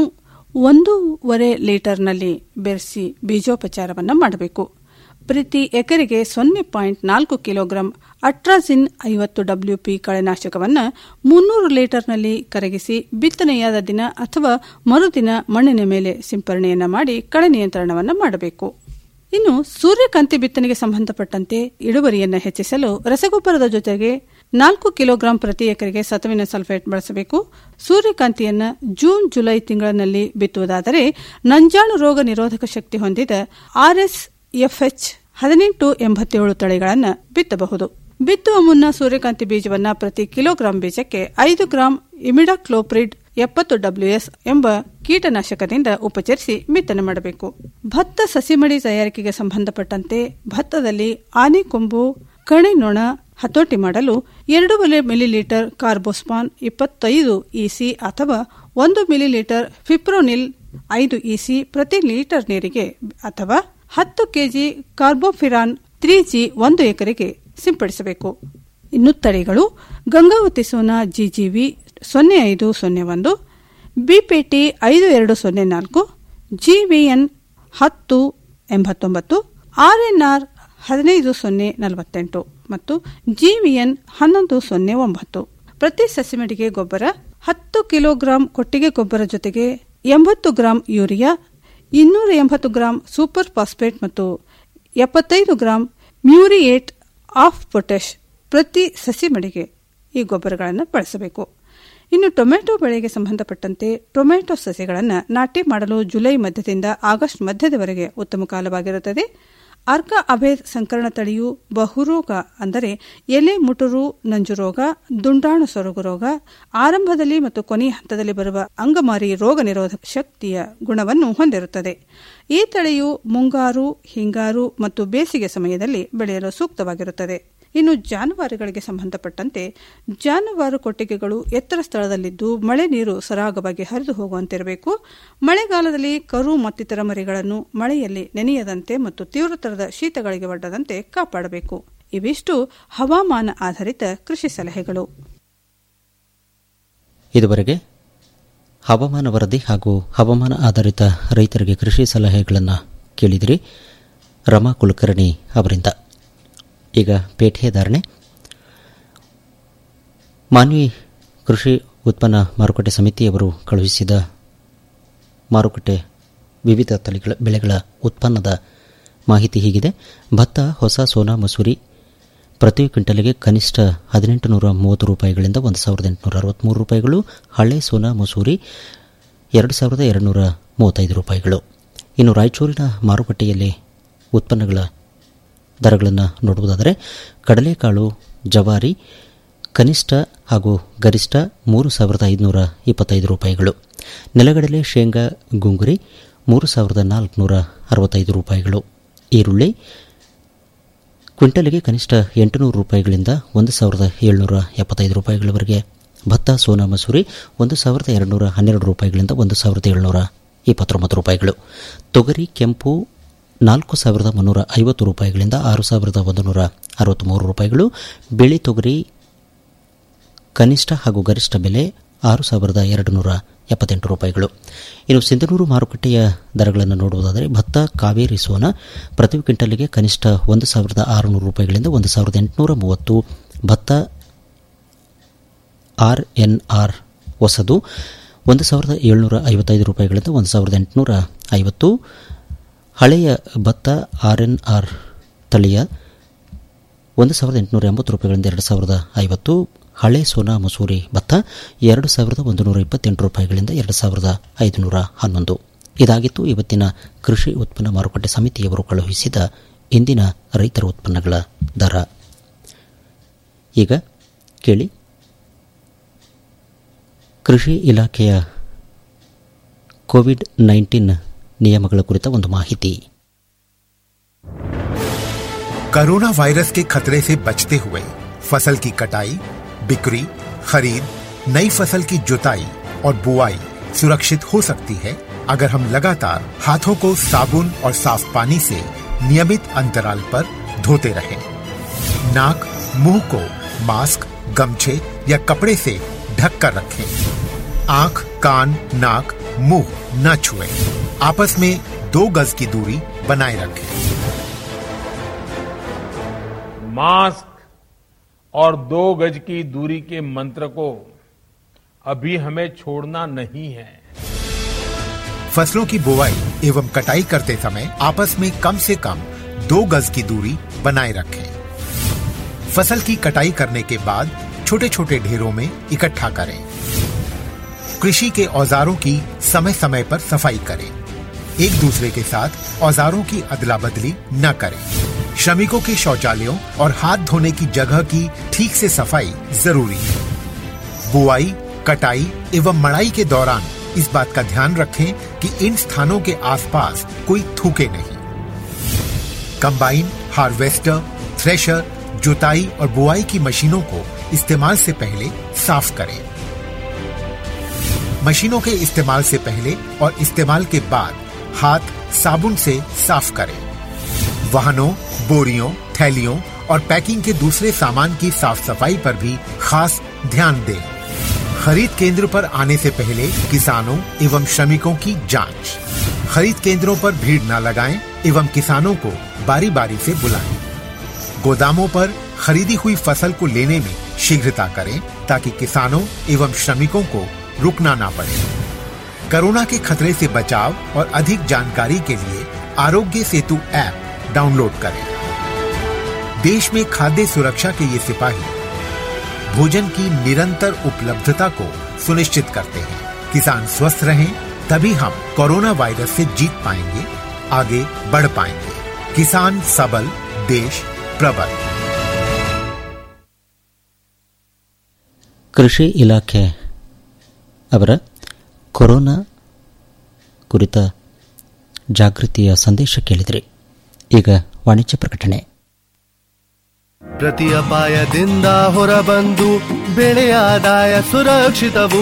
ಒಂದೂವರೆ ಲೀಟರ್ನಲ್ಲಿ ಬೆರೆಸಿ ಬೀಜೋಪಚಾರವನ್ನು ಮಾಡಬೇಕು ಪ್ರತಿ ಎಕರೆಗೆ ಸೊನ್ನೆ ಪಾಯಿಂಟ್ ನಾಲ್ಕು ಕಿಲೋಗ್ರಾಂ ಅಟ್ರಾಜಿನ್ ಐವತ್ತು ಡಬ್ಲ್ಯೂಪಿ ಕಳೆನಾಶಕವನ್ನು ಮುನ್ನೂರು ಲೀಟರ್ನಲ್ಲಿ ಕರಗಿಸಿ ಬಿತ್ತನೆಯಾದ ದಿನ ಅಥವಾ ಮರುದಿನ ಮಣ್ಣಿನ ಮೇಲೆ ಸಿಂಪರಣೆಯನ್ನು ಮಾಡಿ ಕಳೆ ನಿಯಂತ್ರಣವನ್ನು ಮಾಡಬೇಕು ಇನ್ನು ಸೂರ್ಯಕಾಂತಿ ಬಿತ್ತನೆಗೆ ಸಂಬಂಧಪಟ್ಟಂತೆ ಇಳುವರಿಯನ್ನು ಹೆಚ್ಚಿಸಲು ರಸಗೊಬ್ಬರದ ಜೊತೆಗೆ ನಾಲ್ಕು ಕಿಲೋಗ್ರಾಂ ಪ್ರತಿ ಎಕರೆಗೆ ಸತುವಿನ ಸಲ್ಫೇಟ್ ಬಳಸಬೇಕು ಸೂರ್ಯಕಾಂತಿಯನ್ನು ಜೂನ್ ಜುಲೈ ತಿಂಗಳಿನಲ್ಲಿ ಬಿತ್ತುವುದಾದರೆ ನಂಜಾಳು ರೋಗ ನಿರೋಧಕ ಶಕ್ತಿ ಹೊಂದಿದ ಆರ್ಎಸ್ ಎಫ್ಎಚ್ ಹದಿನೆಂಟು ಎಂಬತ್ತೇಳು ತಳಿಗಳನ್ನು ಬಿತ್ತಬಹುದು ಬಿತ್ತುವ ಮುನ್ನ ಸೂರ್ಯಕಾಂತಿ ಬೀಜವನ್ನು ಪ್ರತಿ ಕಿಲೋಗ್ರಾಂ ಬೀಜಕ್ಕೆ ಐದು ಗ್ರಾಂ ಇಮಿಡಾಕ್ಲೋಪ್ರಿಡ್ ಎಪ್ಪತ್ತು ಡಬ್ಲ್ಯೂಎಸ್ ಎಂಬ ಕೀಟನಾಶಕದಿಂದ ಉಪಚರಿಸಿ ಬಿತ್ತನೆ ಮಾಡಬೇಕು ಭತ್ತ ಸಸಿಮಡಿ ತಯಾರಿಕೆಗೆ ಸಂಬಂಧಪಟ್ಟಂತೆ ಭತ್ತದಲ್ಲಿ ಆನೆಕೊಂಬು ಕಣೆ ನೊಣ ಹತೋಟಿ ಮಾಡಲು ಎರಡೂವರೆ ಮಿಲಿಲೀಟರ್ ಕಾರ್ಬೋಸ್ಪಾನ್ ಇಪ್ಪತ್ತೈದು ಇಸಿ ಅಥವಾ ಒಂದು ಮಿಲಿಲೀಟರ್ ಫಿಪ್ರೋನಿಲ್ ಐದು ಇಸಿ ಪ್ರತಿ ಲೀಟರ್ ನೀರಿಗೆ ಅಥವಾ ಹತ್ತು ಕೆಜಿ ಕಾರ್ಬೋಫಿರಾನ್ ತ್ರೀ ಜಿ ಒಂದು ಎಕರೆಗೆ ಸಿಂಪಡಿಸಬೇಕು ಇನ್ನು ತಳಿಗಳು ಗಂಗಾವತಿ ಸೋನಾ ಜಿಜಿವಿ ಸೊನ್ನೆ ಐದು ಸೊನ್ನೆ ಒಂದು ಬಿಪಿಟಿ ಐದು ಎರಡು ಸೊನ್ನೆ ನಾಲ್ಕು ಜಿವಿಎನ್ ಹತ್ತು ಎಂಬತ್ತೊಂಬತ್ತು ಆರ್ಎನ್ಆರ್ ಹದಿನೈದು ಸೊನ್ನೆ ನಲವತ್ತೆಂಟು ಮತ್ತು ಜಿವಿಎನ್ ಹನ್ನೊಂದು ಸೊನ್ನೆ ಒಂಬತ್ತು ಪ್ರತಿ ಸಸಿಮಡಿಗೆ ಗೊಬ್ಬರ ಹತ್ತು ಕಿಲೋಗ್ರಾಂ ಕೊಟ್ಟಿಗೆ ಗೊಬ್ಬರ ಜೊತೆಗೆ ಎಂಬತ್ತು ಗ್ರಾಂ ಯೂರಿಯಾ ಇನ್ನೂರ ಎಂಬತ್ತು ಗ್ರಾಂ ಸೂಪರ್ ಫಾಸ್ಫೇಟ್ ಮತ್ತು ಎಪ್ಪತ್ತೈದು ಗ್ರಾಂ ಮ್ಯೂರಿಯೇಟ್ ಆಫ್ ಪೊಟ್ಯಾಶ್ ಪ್ರತಿ ಸಸಿ ಮಡಿಗೆ ಈ ಗೊಬ್ಬರಗಳನ್ನು ಬಳಸಬೇಕು ಇನ್ನು ಟೊಮೆಟೊ ಬೆಳೆಗೆ ಸಂಬಂಧಪಟ್ಟಂತೆ ಟೊಮೆಟೊ ಸಸಿಗಳನ್ನು ನಾಟಿ ಮಾಡಲು ಜುಲೈ ಮಧ್ಯದಿಂದ ಆಗಸ್ಟ್ ಮಧ್ಯದವರೆಗೆ ಉತ್ತಮ ಕಾಲವಾಗಿರುತ್ತದೆ ಅರ್ಕ ಅಭೇದ್ ಸಂಕರಣ ತಳಿಯು ಬಹುರೋಗ ಅಂದರೆ ಎಲೆ ಮುಟುರು ನಂಜು ರೋಗ ದುಂಡಾಣು ಸೊರಗು ರೋಗ ಆರಂಭದಲ್ಲಿ ಮತ್ತು ಕೊನೆಯ ಹಂತದಲ್ಲಿ ಬರುವ ಅಂಗಮಾರಿ ರೋಗ ನಿರೋಧಕ ಶಕ್ತಿಯ ಗುಣವನ್ನು ಹೊಂದಿರುತ್ತದೆ ಈ ತಳಿಯು ಮುಂಗಾರು ಹಿಂಗಾರು ಮತ್ತು ಬೇಸಿಗೆ ಸಮಯದಲ್ಲಿ ಬೆಳೆಯಲು ಸೂಕ್ತವಾಗಿರುತ್ತದೆ ಇನ್ನು ಜಾನುವಾರುಗಳಿಗೆ ಸಂಬಂಧಪಟ್ಟಂತೆ ಜಾನುವಾರು ಕೊಟ್ಟಿಗೆಗಳು ಎತ್ತರ ಸ್ಥಳದಲ್ಲಿದ್ದು ಮಳೆ ನೀರು ಸರಾಗವಾಗಿ ಹರಿದು ಹೋಗುವಂತಿರಬೇಕು ಮಳೆಗಾಲದಲ್ಲಿ ಕರು ಮತ್ತಿತರ ಮರಿಗಳನ್ನು ಮಳೆಯಲ್ಲಿ ನೆನೆಯದಂತೆ ಮತ್ತು ತೀವ್ರತರದ ಶೀತಗಳಿಗೆ ಒಡ್ಡದಂತೆ ಕಾಪಾಡಬೇಕು ಇವಿಷ್ಟು ಹವಾಮಾನ ಆಧಾರಿತ ಕೃಷಿ ಸಲಹೆಗಳು ಇದುವರೆಗೆ ಹವಾಮಾನ ವರದಿ ಹಾಗೂ ಹವಾಮಾನ ಆಧಾರಿತ ರೈತರಿಗೆ ಕೃಷಿ ಸಲಹೆಗಳನ್ನು ಕೇಳಿದಿರಿ ರಮಾ ಕುಲಕರ್ಣಿ ಅವರಿಂದ ಈಗ ಪೇಟೆ ಧಾರಣೆ ಮಾನ್ವಿ ಕೃಷಿ ಉತ್ಪನ್ನ ಮಾರುಕಟ್ಟೆ ಸಮಿತಿಯವರು ಕಳುಹಿಸಿದ ಮಾರುಕಟ್ಟೆ ವಿವಿಧ ತಳಿಗಳ ಬೆಳೆಗಳ ಉತ್ಪನ್ನದ ಮಾಹಿತಿ ಹೀಗಿದೆ ಭತ್ತ ಹೊಸ ಸೋನಾ ಮಸೂರಿ ಪ್ರತಿ ಕ್ವಿಂಟಲ್ಗೆ ಕನಿಷ್ಠ ಹದಿನೆಂಟು ನೂರ ಮೂವತ್ತು ರೂಪಾಯಿಗಳಿಂದ ಒಂದು ಸಾವಿರದ ಎಂಟುನೂರ ಅರವತ್ತ್ಮೂರು ರೂಪಾಯಿಗಳು ಹಳೆ ಸೋನಾ ಮಸೂರಿ ಎರಡು ಸಾವಿರದ ಎರಡುನೂರ ಮೂವತ್ತೈದು ರೂಪಾಯಿಗಳು ಇನ್ನು ರಾಯಚೂರಿನ ಮಾರುಕಟ್ಟೆಯಲ್ಲಿ ಉತ್ಪನ್ನಗಳ ದರಗಳನ್ನು ನೋಡುವುದಾದರೆ ಕಡಲೆಕಾಳು ಜವಾರಿ ಕನಿಷ್ಠ ಹಾಗೂ ಗರಿಷ್ಠ ಮೂರು ಸಾವಿರದ ಐದುನೂರ ಇಪ್ಪತ್ತೈದು ರೂಪಾಯಿಗಳು ನೆಲಗಡಲೆ ಶೇಂಗಾ ಗುಂಗುರಿ ಮೂರು ಸಾವಿರದ ನಾಲ್ಕುನೂರ ಅರವತ್ತೈದು ರೂಪಾಯಿಗಳು ಈರುಳ್ಳಿ ಕ್ವಿಂಟಲ್ಗೆ ಕನಿಷ್ಠ ಎಂಟುನೂರು ರೂಪಾಯಿಗಳಿಂದ ಒಂದು ಸಾವಿರದ ಏಳ್ನೂರ ಎಪ್ಪತ್ತೈದು ರೂಪಾಯಿಗಳವರೆಗೆ ಭತ್ತ ಸೋನಾ ಮಸೂರಿ ಒಂದು ಸಾವಿರದ ಎರಡುನೂರ ಹನ್ನೆರಡು ರೂಪಾಯಿಗಳಿಂದ ಒಂದು ಸಾವಿರದ ಏಳ್ನೂರ ಇಪ್ಪತ್ತೊಂಬತ್ತು ರೂಪಾಯಿಗಳು ತೊಗರಿ ಕೆಂಪು ನಾಲ್ಕು ಸಾವಿರದ ಮುನ್ನೂರ ಐವತ್ತು ರೂಪಾಯಿಗಳಿಂದ ಆರು ಸಾವಿರದ ಒಂದು ನೂರ ಅರವತ್ತ್ಮೂರು ರೂಪಾಯಿಗಳು ಬಿಳಿ ತೊಗರಿ ಕನಿಷ್ಠ ಹಾಗೂ ಗರಿಷ್ಠ ಬೆಲೆ ಆರು ಸಾವಿರದ ಎರಡು ನೂರ ಎಪ್ಪತ್ತೆಂಟು ರೂಪಾಯಿಗಳು ಇನ್ನು ಸಿಂಧನೂರು ಮಾರುಕಟ್ಟೆಯ ದರಗಳನ್ನು ನೋಡುವುದಾದರೆ ಭತ್ತ ಕಾವೇರಿ ಸೋನ ಪ್ರತಿ ಕ್ವಿಂಟಲ್ಗೆ ಕನಿಷ್ಠ ಒಂದು ಸಾವಿರದ ಆರುನೂರು ರೂಪಾಯಿಗಳಿಂದ ಒಂದು ಸಾವಿರದ ಎಂಟುನೂರ ಮೂವತ್ತು ಭತ್ತ ಆರ್ ಎನ್ ಆರ್ ಹೊಸದು ಒಂದು ಸಾವಿರದ ಏಳ್ನೂರ ಐವತ್ತೈದು ರೂಪಾಯಿಗಳಿಂದ ಒಂದು ಸಾವಿರದ ಎಂಟುನೂರ ಐವತ್ತು ಹಳೆಯ ಭತ್ತ ಆರ್ ಎನ್ ಆರ್ ತಳಿಯ ಒಂದು ಸಾವಿರದ ಎಂಟುನೂರ ಎಂಬತ್ತು ರೂಪಾಯಿಗಳಿಂದ ಎರಡು ಸಾವಿರದ ಐವತ್ತು ಹಳೆ ಸೋನಾ ಮಸೂರಿ ಭತ್ತ ಎರಡು ಸಾವಿರದ ಒಂದು ನೂರ ಇಪ್ಪತ್ತೆಂಟು ರೂಪಾಯಿಗಳಿಂದ ಎರಡು ಸಾವಿರದ ಐದುನೂರ ಹನ್ನೊಂದು ಇದಾಗಿತ್ತು ಇವತ್ತಿನ ಕೃಷಿ ಉತ್ಪನ್ನ ಮಾರುಕಟ್ಟೆ ಸಮಿತಿಯವರು ಕಳುಹಿಸಿದ ಇಂದಿನ ರೈತರ ಉತ್ಪನ್ನಗಳ ದರ ಈಗ ಕೇಳಿ ಕೃಷಿ ಇಲಾಖೆಯ ಕೋವಿಡ್ ನೈನ್ಟೀನ್ ನಿಯಮಗಳ ಕುರಿತ ಒಂದು ಮಾಹಿತಿ कोरोना वायरस के खतरे से बचते हुए फसल की कटाई बिक्री खरीद नई फसल की जुताई और बुआई सुरक्षित हो सकती है अगर हम लगातार हाथों को साबुन और साफ पानी से नियमित अंतराल पर धोते रहें। नाक मुंह को मास्क गमछे या कपड़े से ढक कर रखें आंख कान नाक मुंह न छुएं। आपस में दो गज की दूरी बनाए रखें मास्क और दो गज की दूरी के मंत्र को अभी हमें छोड़ना नहीं है फसलों की बुवाई एवं कटाई करते समय आपस में कम से कम दो गज की दूरी बनाए रखें फसल की कटाई करने के बाद छोटे छोटे ढेरों में इकट्ठा करें कृषि के औजारों की समय समय पर सफाई करें एक दूसरे के साथ औजारों की अदला बदली न करें श्रमिकों के शौचालयों और हाथ धोने की जगह की ठीक से सफाई जरूरी है बुआई कटाई एवं मड़ाई के दौरान इस बात का ध्यान रखें कि इन स्थानों के आसपास कोई थूके नहीं कंबाइन हार्वेस्टर थ्रेशर जुताई और बुआई की मशीनों को इस्तेमाल से पहले साफ करें मशीनों के इस्तेमाल से पहले और इस्तेमाल के बाद हाथ साबुन से साफ करें वाहनों बोरियों थैलियों और पैकिंग के दूसरे सामान की साफ सफाई पर भी खास ध्यान दें खरीद केंद्र पर आने से पहले किसानों एवं श्रमिकों की जांच खरीद केंद्रों पर भीड़ न लगाएं एवं किसानों को बारी बारी से बुलाएं गोदामों पर खरीदी हुई फसल को लेने में शीघ्रता करें ताकि किसानों एवं श्रमिकों को रुकना ना पड़े कोरोना के खतरे से बचाव और अधिक जानकारी के लिए आरोग्य सेतु ऐप डाउनलोड करें देश में खाद्य सुरक्षा के ये सिपाही भोजन की निरंतर उपलब्धता को सुनिश्चित करते हैं किसान स्वस्थ रहें तभी हम कोरोना वायरस से जीत पाएंगे आगे बढ़ पाएंगे किसान सबल देश प्रबल ಕೃಷಿ ಇಲಾಖೆ ಅವರ ಕೊರೋನಾ ಕುರಿತ ಜಾಗೃತಿಯ ಸಂದೇಶ ಕೇಳಿದ್ರಿ ಈಗ ವಾಣಿಜ್ಯ ಪ್ರಕಟಣೆ ಪ್ರತಿ ಅಪಾಯದಿಂದ ಹೊರಬಂದು ಬೆಳೆಯ ಆದಾಯ ಸುರಕ್ಷಿತವು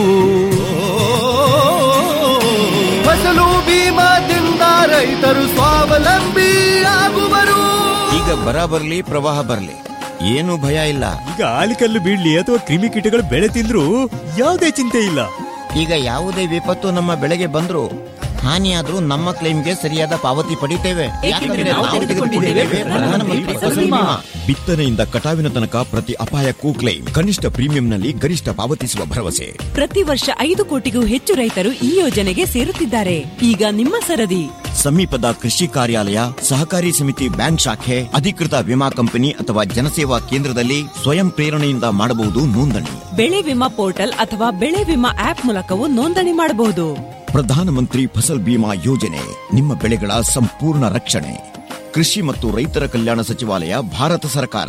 ಫಸಲು ಬೀಮಾದಿಂದ ರೈತರು ಸ್ವಾವಲಂಬಿ ಆಗುವರು ಈಗ ಬರ ಬರ್ಲಿ ಪ್ರವಾಹ ಬರ್ಲಿ ಏನು ಭಯ ಇಲ್ಲ ಈಗ ಆಲಿಕಲ್ಲು ಬೀಳ್ಲಿ ಅಥವಾ ಕ್ರಿಮಿಕೀಟಗಳು ಬೆಳೆ ತಿಂದ್ರು ಯಾವುದೇ ಚಿಂತೆ ಇಲ್ಲ ಈಗ ಯಾವುದೇ ವಿಪತ್ತು ನಮ್ಮ ಬೆಳೆಗೆ ಬಂದ್ರು ಹಾನಿಯಾದ್ರೂ ನಮ್ಮ ಕ್ಲೈಮ್ಗೆ ಸರಿಯಾದ ಪಾವತಿ ಪಡಿತೇವೆ ಯಾಕಂದ್ರೆ ನಾವು ತೆಗೆದುಕೊಂಡಿದ್ದೇವೆ ಪ್ರಧಾನಮಂತ್ರಿ ಫಸಲ್ ಬಿಮಾ. ಬಿತ್ತನೆಯಿಂದ ಕಟಾವಿನ ತನಕ ಪ್ರತಿ ಅಪಾಯಕ್ಕೂ ಕ್ಲೈಮ್ ಕನಿಷ್ಠ ಪ್ರೀಮಿಯಂನಲ್ಲಿ ಗರಿಷ್ಠ ಪಾವತಿಸುವ ಭರವಸೆ ಪ್ರತಿ ವರ್ಷ ಐದು ಕೋಟಿಗೂ ಹೆಚ್ಚು ರೈತರು ಈ ಯೋಜನೆಗೆ ಸೇರುತ್ತಿದ್ದಾರೆ ಈಗ ನಿಮ್ಮ ಸರದಿ ಸಮೀಪದ ಕೃಷಿ ಕಾರ್ಯಾಲಯ ಸಹಕಾರಿ ಸಮಿತಿ ಬ್ಯಾಂಕ್ ಶಾಖೆ ಅಧಿಕೃತ ವಿಮಾ ಕಂಪನಿ ಅಥವಾ ಜನಸೇವಾ ಕೇಂದ್ರದಲ್ಲಿ ಸ್ವಯಂ ಪ್ರೇರಣೆಯಿಂದ ಮಾಡಬಹುದು ನೋಂದಣಿ ಬೆಳೆ ವಿಮಾ ಪೋರ್ಟಲ್ ಅಥವಾ ಬೆಳೆ ವಿಮಾ ಆಪ್ ಮೂಲಕವೂ ನೋಂದಣಿ ಮಾಡಬಹುದು ಪ್ರಧಾನಮಂತ್ರಿ ಫಸಲ್ ಬಿಮಾ ಯೋಜನೆ ನಿಮ್ಮ ಬೆಳೆಗಳ ಸಂಪೂರ್ಣ ರಕ್ಷಣೆ ಕೃಷಿ ಮತ್ತು ರೈತರ ಕಲ್ಯಾಣ ಸಚಿವಾಲಯ ಭಾರತ ಸರ್ಕಾರ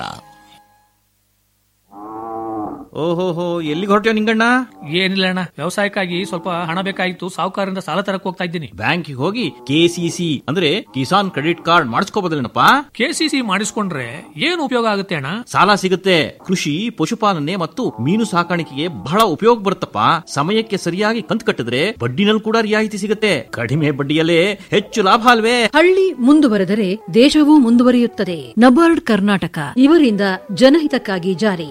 ಓಹೋಹೋ ಎಲ್ಲಿಗೆ ಹೊರಟ್ಯೋ ನಿಂಗಣ್ಣ ಏನಿಲ್ಲ ಅಣ್ಣ ವ್ಯವಸಾಯಕ್ಕಾಗಿ ಸ್ವಲ್ಪ ಹಣ ಬೇಕಾಗಿತ್ತು ಸಾಹುಕಾರರಿಂದ ಸಾಲ ತರಕ್ ಹೋಗ್ತಾ ಇದ್ದೀನಿ ಬ್ಯಾಂಕಿಗೆ ಹೋಗಿ ಕೆಸಿಸಿ ಅಂದ್ರೆ ಕಿಸಾನ್ ಕ್ರೆಡಿಟ್ ಕಾರ್ಡ್ ಮಾಡಿಸ್ಕೋಬೋದಲ್ಲೇನಪ್ಪ ಕೆಸಿಸಿ ಮಾಡಿಸ್ಕೊಂಡ್ರೆ ಏನು ಉಪಯೋಗ ಆಗುತ್ತೆ ಅಣ್ಣ ಸಾಲ ಸಿಗುತ್ತೆ ಕೃಷಿ ಪಶುಪಾಲನೆ ಮತ್ತು ಮೀನು ಸಾಕಾಣಿಕೆಗೆ ಬಹಳ ಉಪಯೋಗ ಬರುತ್ತಪ್ಪ ಸಮಯಕ್ಕೆ ಸರಿಯಾಗಿ ಕಂತು ಕಟ್ಟಿದ್ರೆ ಬಡ್ಡಿನಲ್ಲಿ ಕೂಡ ರಿಯಾಯಿತಿ ಸಿಗುತ್ತೆ ಕಡಿಮೆ ಬಡ್ಡಿಯಲ್ಲೇ ಹೆಚ್ಚು ಲಾಭ ಅಲ್ವೇ ಹಳ್ಳಿ ಮುಂದುವರೆದರೆ ದೇಶವೂ ಮುಂದುವರಿಯುತ್ತದೆ ನಬಾರ್ಡ್ ಕರ್ನಾಟಕ ಇವರಿಂದ ಜನಹಿತಕ್ಕಾಗಿ ಜಾರಿ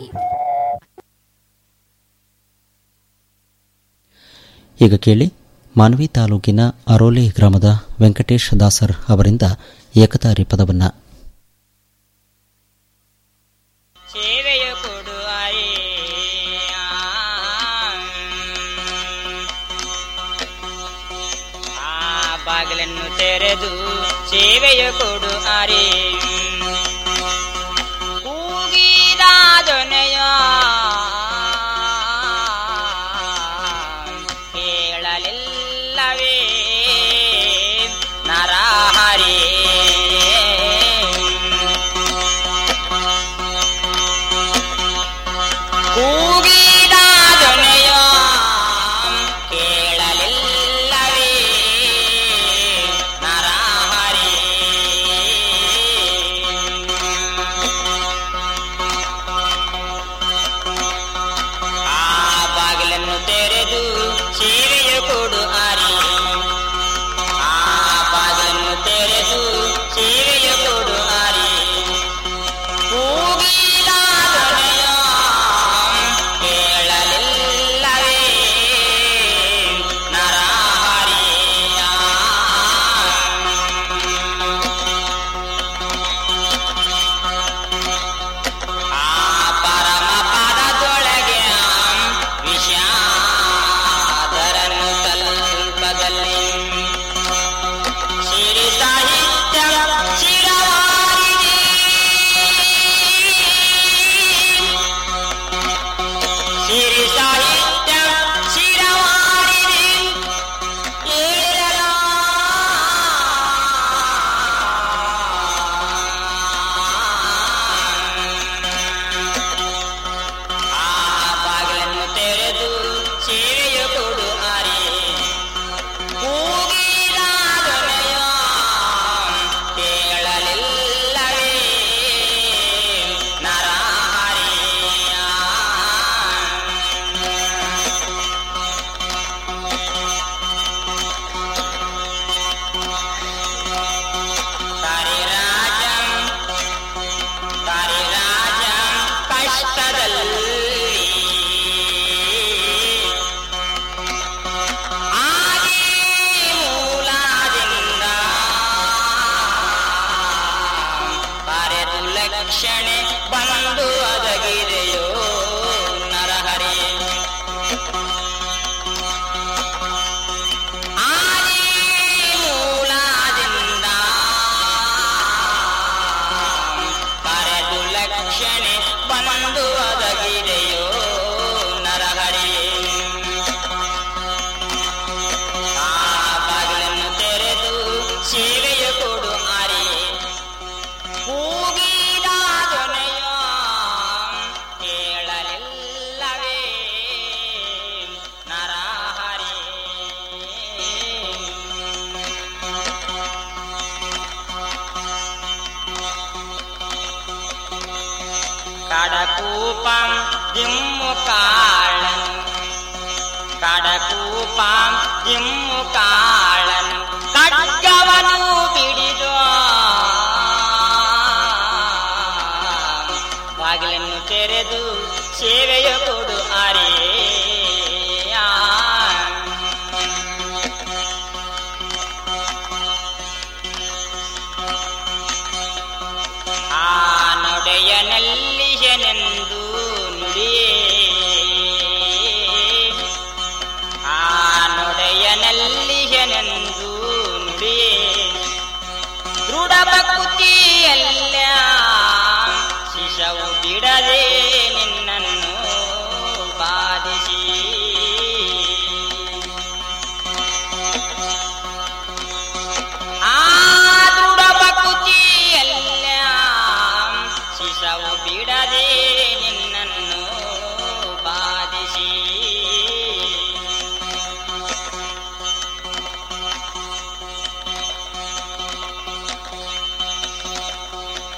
ಈಗ ಕೇಳಿ ಮಾನ್ವಿ ತಾಲೂಕಿನ ಅರೋಲಿ ಗ್ರಾಮದ ವೆಂಕಟೇಶ್ ದಾಸರ್ ಅವರಿಂದ ಏಕತಾರಿ ಪದವನ್ನು ಸೇವೆಯ ಕೊಡು ಆಯೇ ಆ ಬಾಗಿಲನ್ನು ತೆರೆದು ಸೇವೆಯ ಕೊಡು ಅರೆ ಕೂಗಿದ ದೊನೆಯ ಕೇಳಲಿಲ್ಲವೇ ನರಹರಿ ಕೂಗಿದ ದೊನೆಯ ಕೇಳಲಿಲ್ಲವೇ ನರಹರಿ ಆ ಬಾಗಿಲನ್ನು ತೆರೆದು ಸೇವೆಯ ಕೊಡು ಅರಿ ಆ ಬಾಗಿಲನ್ನು ತೆರೆದು ಸೇವೆಯ ಕೊಡು ಅರಿ ಕೂಗಿದ ದೊರೆಯ ಕೇಳಲಿಲ್ಲವೇ ನರಹರಿಯ ಆ ಪರಮ ಪದದೊಳಗೆ ವಿಷಾದರನ್ನು ತಲ್ಪದಲ್ಲಿ ಸಿರಿ ಸಾಹಿತ್ಯ ಶಿರವಾರಿದೆ ಸಿರಿ ಸಾಹಿತ್ಯ ಶಿರವಾರಿದೆ ಆ ಬಾಗಿಲನ್ನು ತೆರೆದು ಸೇವೆಯ ಕೊಡು ಅರೆ ಕೂಗಿದ ದೊರೆಯ ಕೇಳಲಿಲ್ಲವೇ ನರಹರಿಯ ಕರಿರಾಜಂ ಕರಿರಾಜಂ ಕಷ್ಟದಲ್ಲಿ ಆದಿ ಮೂಲದಿಂದ ಕರೆದು ಲಕ್ಷಣೆ ಬಂದು ಒದಗಿದೆಯೋ ನರಹರಿ ಆದಿ ಮೂಲದಿಂದ ಕರೆದು ಲಕ್ಷಣೆ ಬಂದು ಒದಗಿದೆಯೋ ನರಹರಿ ಆ ಬಾಗಿಲನ್ನು ತೆರೆದು ಸೇವೆಯ ಕೊಡು ಅರೆ ಕೂಗಿದ ದೊನೆಯ ಕೇಳಲಿಲ್ಲವೇ ನರಹರಿ ಕಡಕೂಪಂ ದಿಮ್ಮು ಕಾಳನು ಕಡಕೂಪಂ ದಿಮ್ಮು ಕಾಳನು ಖಡ್ಗವನು ಬಿಡಿದು ಬಾಗಿಲನ್ನು ತೆರೆದು ಸೇವೆಯ ಕೊಡು ಅರೆ ಆ ನೊಡೆಯನಲ್ಲಿಯನೆಂದು ನುಡಿಯೇ ಆ ನೊಡೆಯನಲ್ಲಿಯನೆಂದು ನುಡಿಯೇ ದೃಢ ಭಕ್ತಿಯಲ್ಲ ಶಿಶವು ಬಿಡದೆ ನಿನ್ನನ್ನು ಬಾಧಿಸಿ ನಾವು ಬಿಡದೆ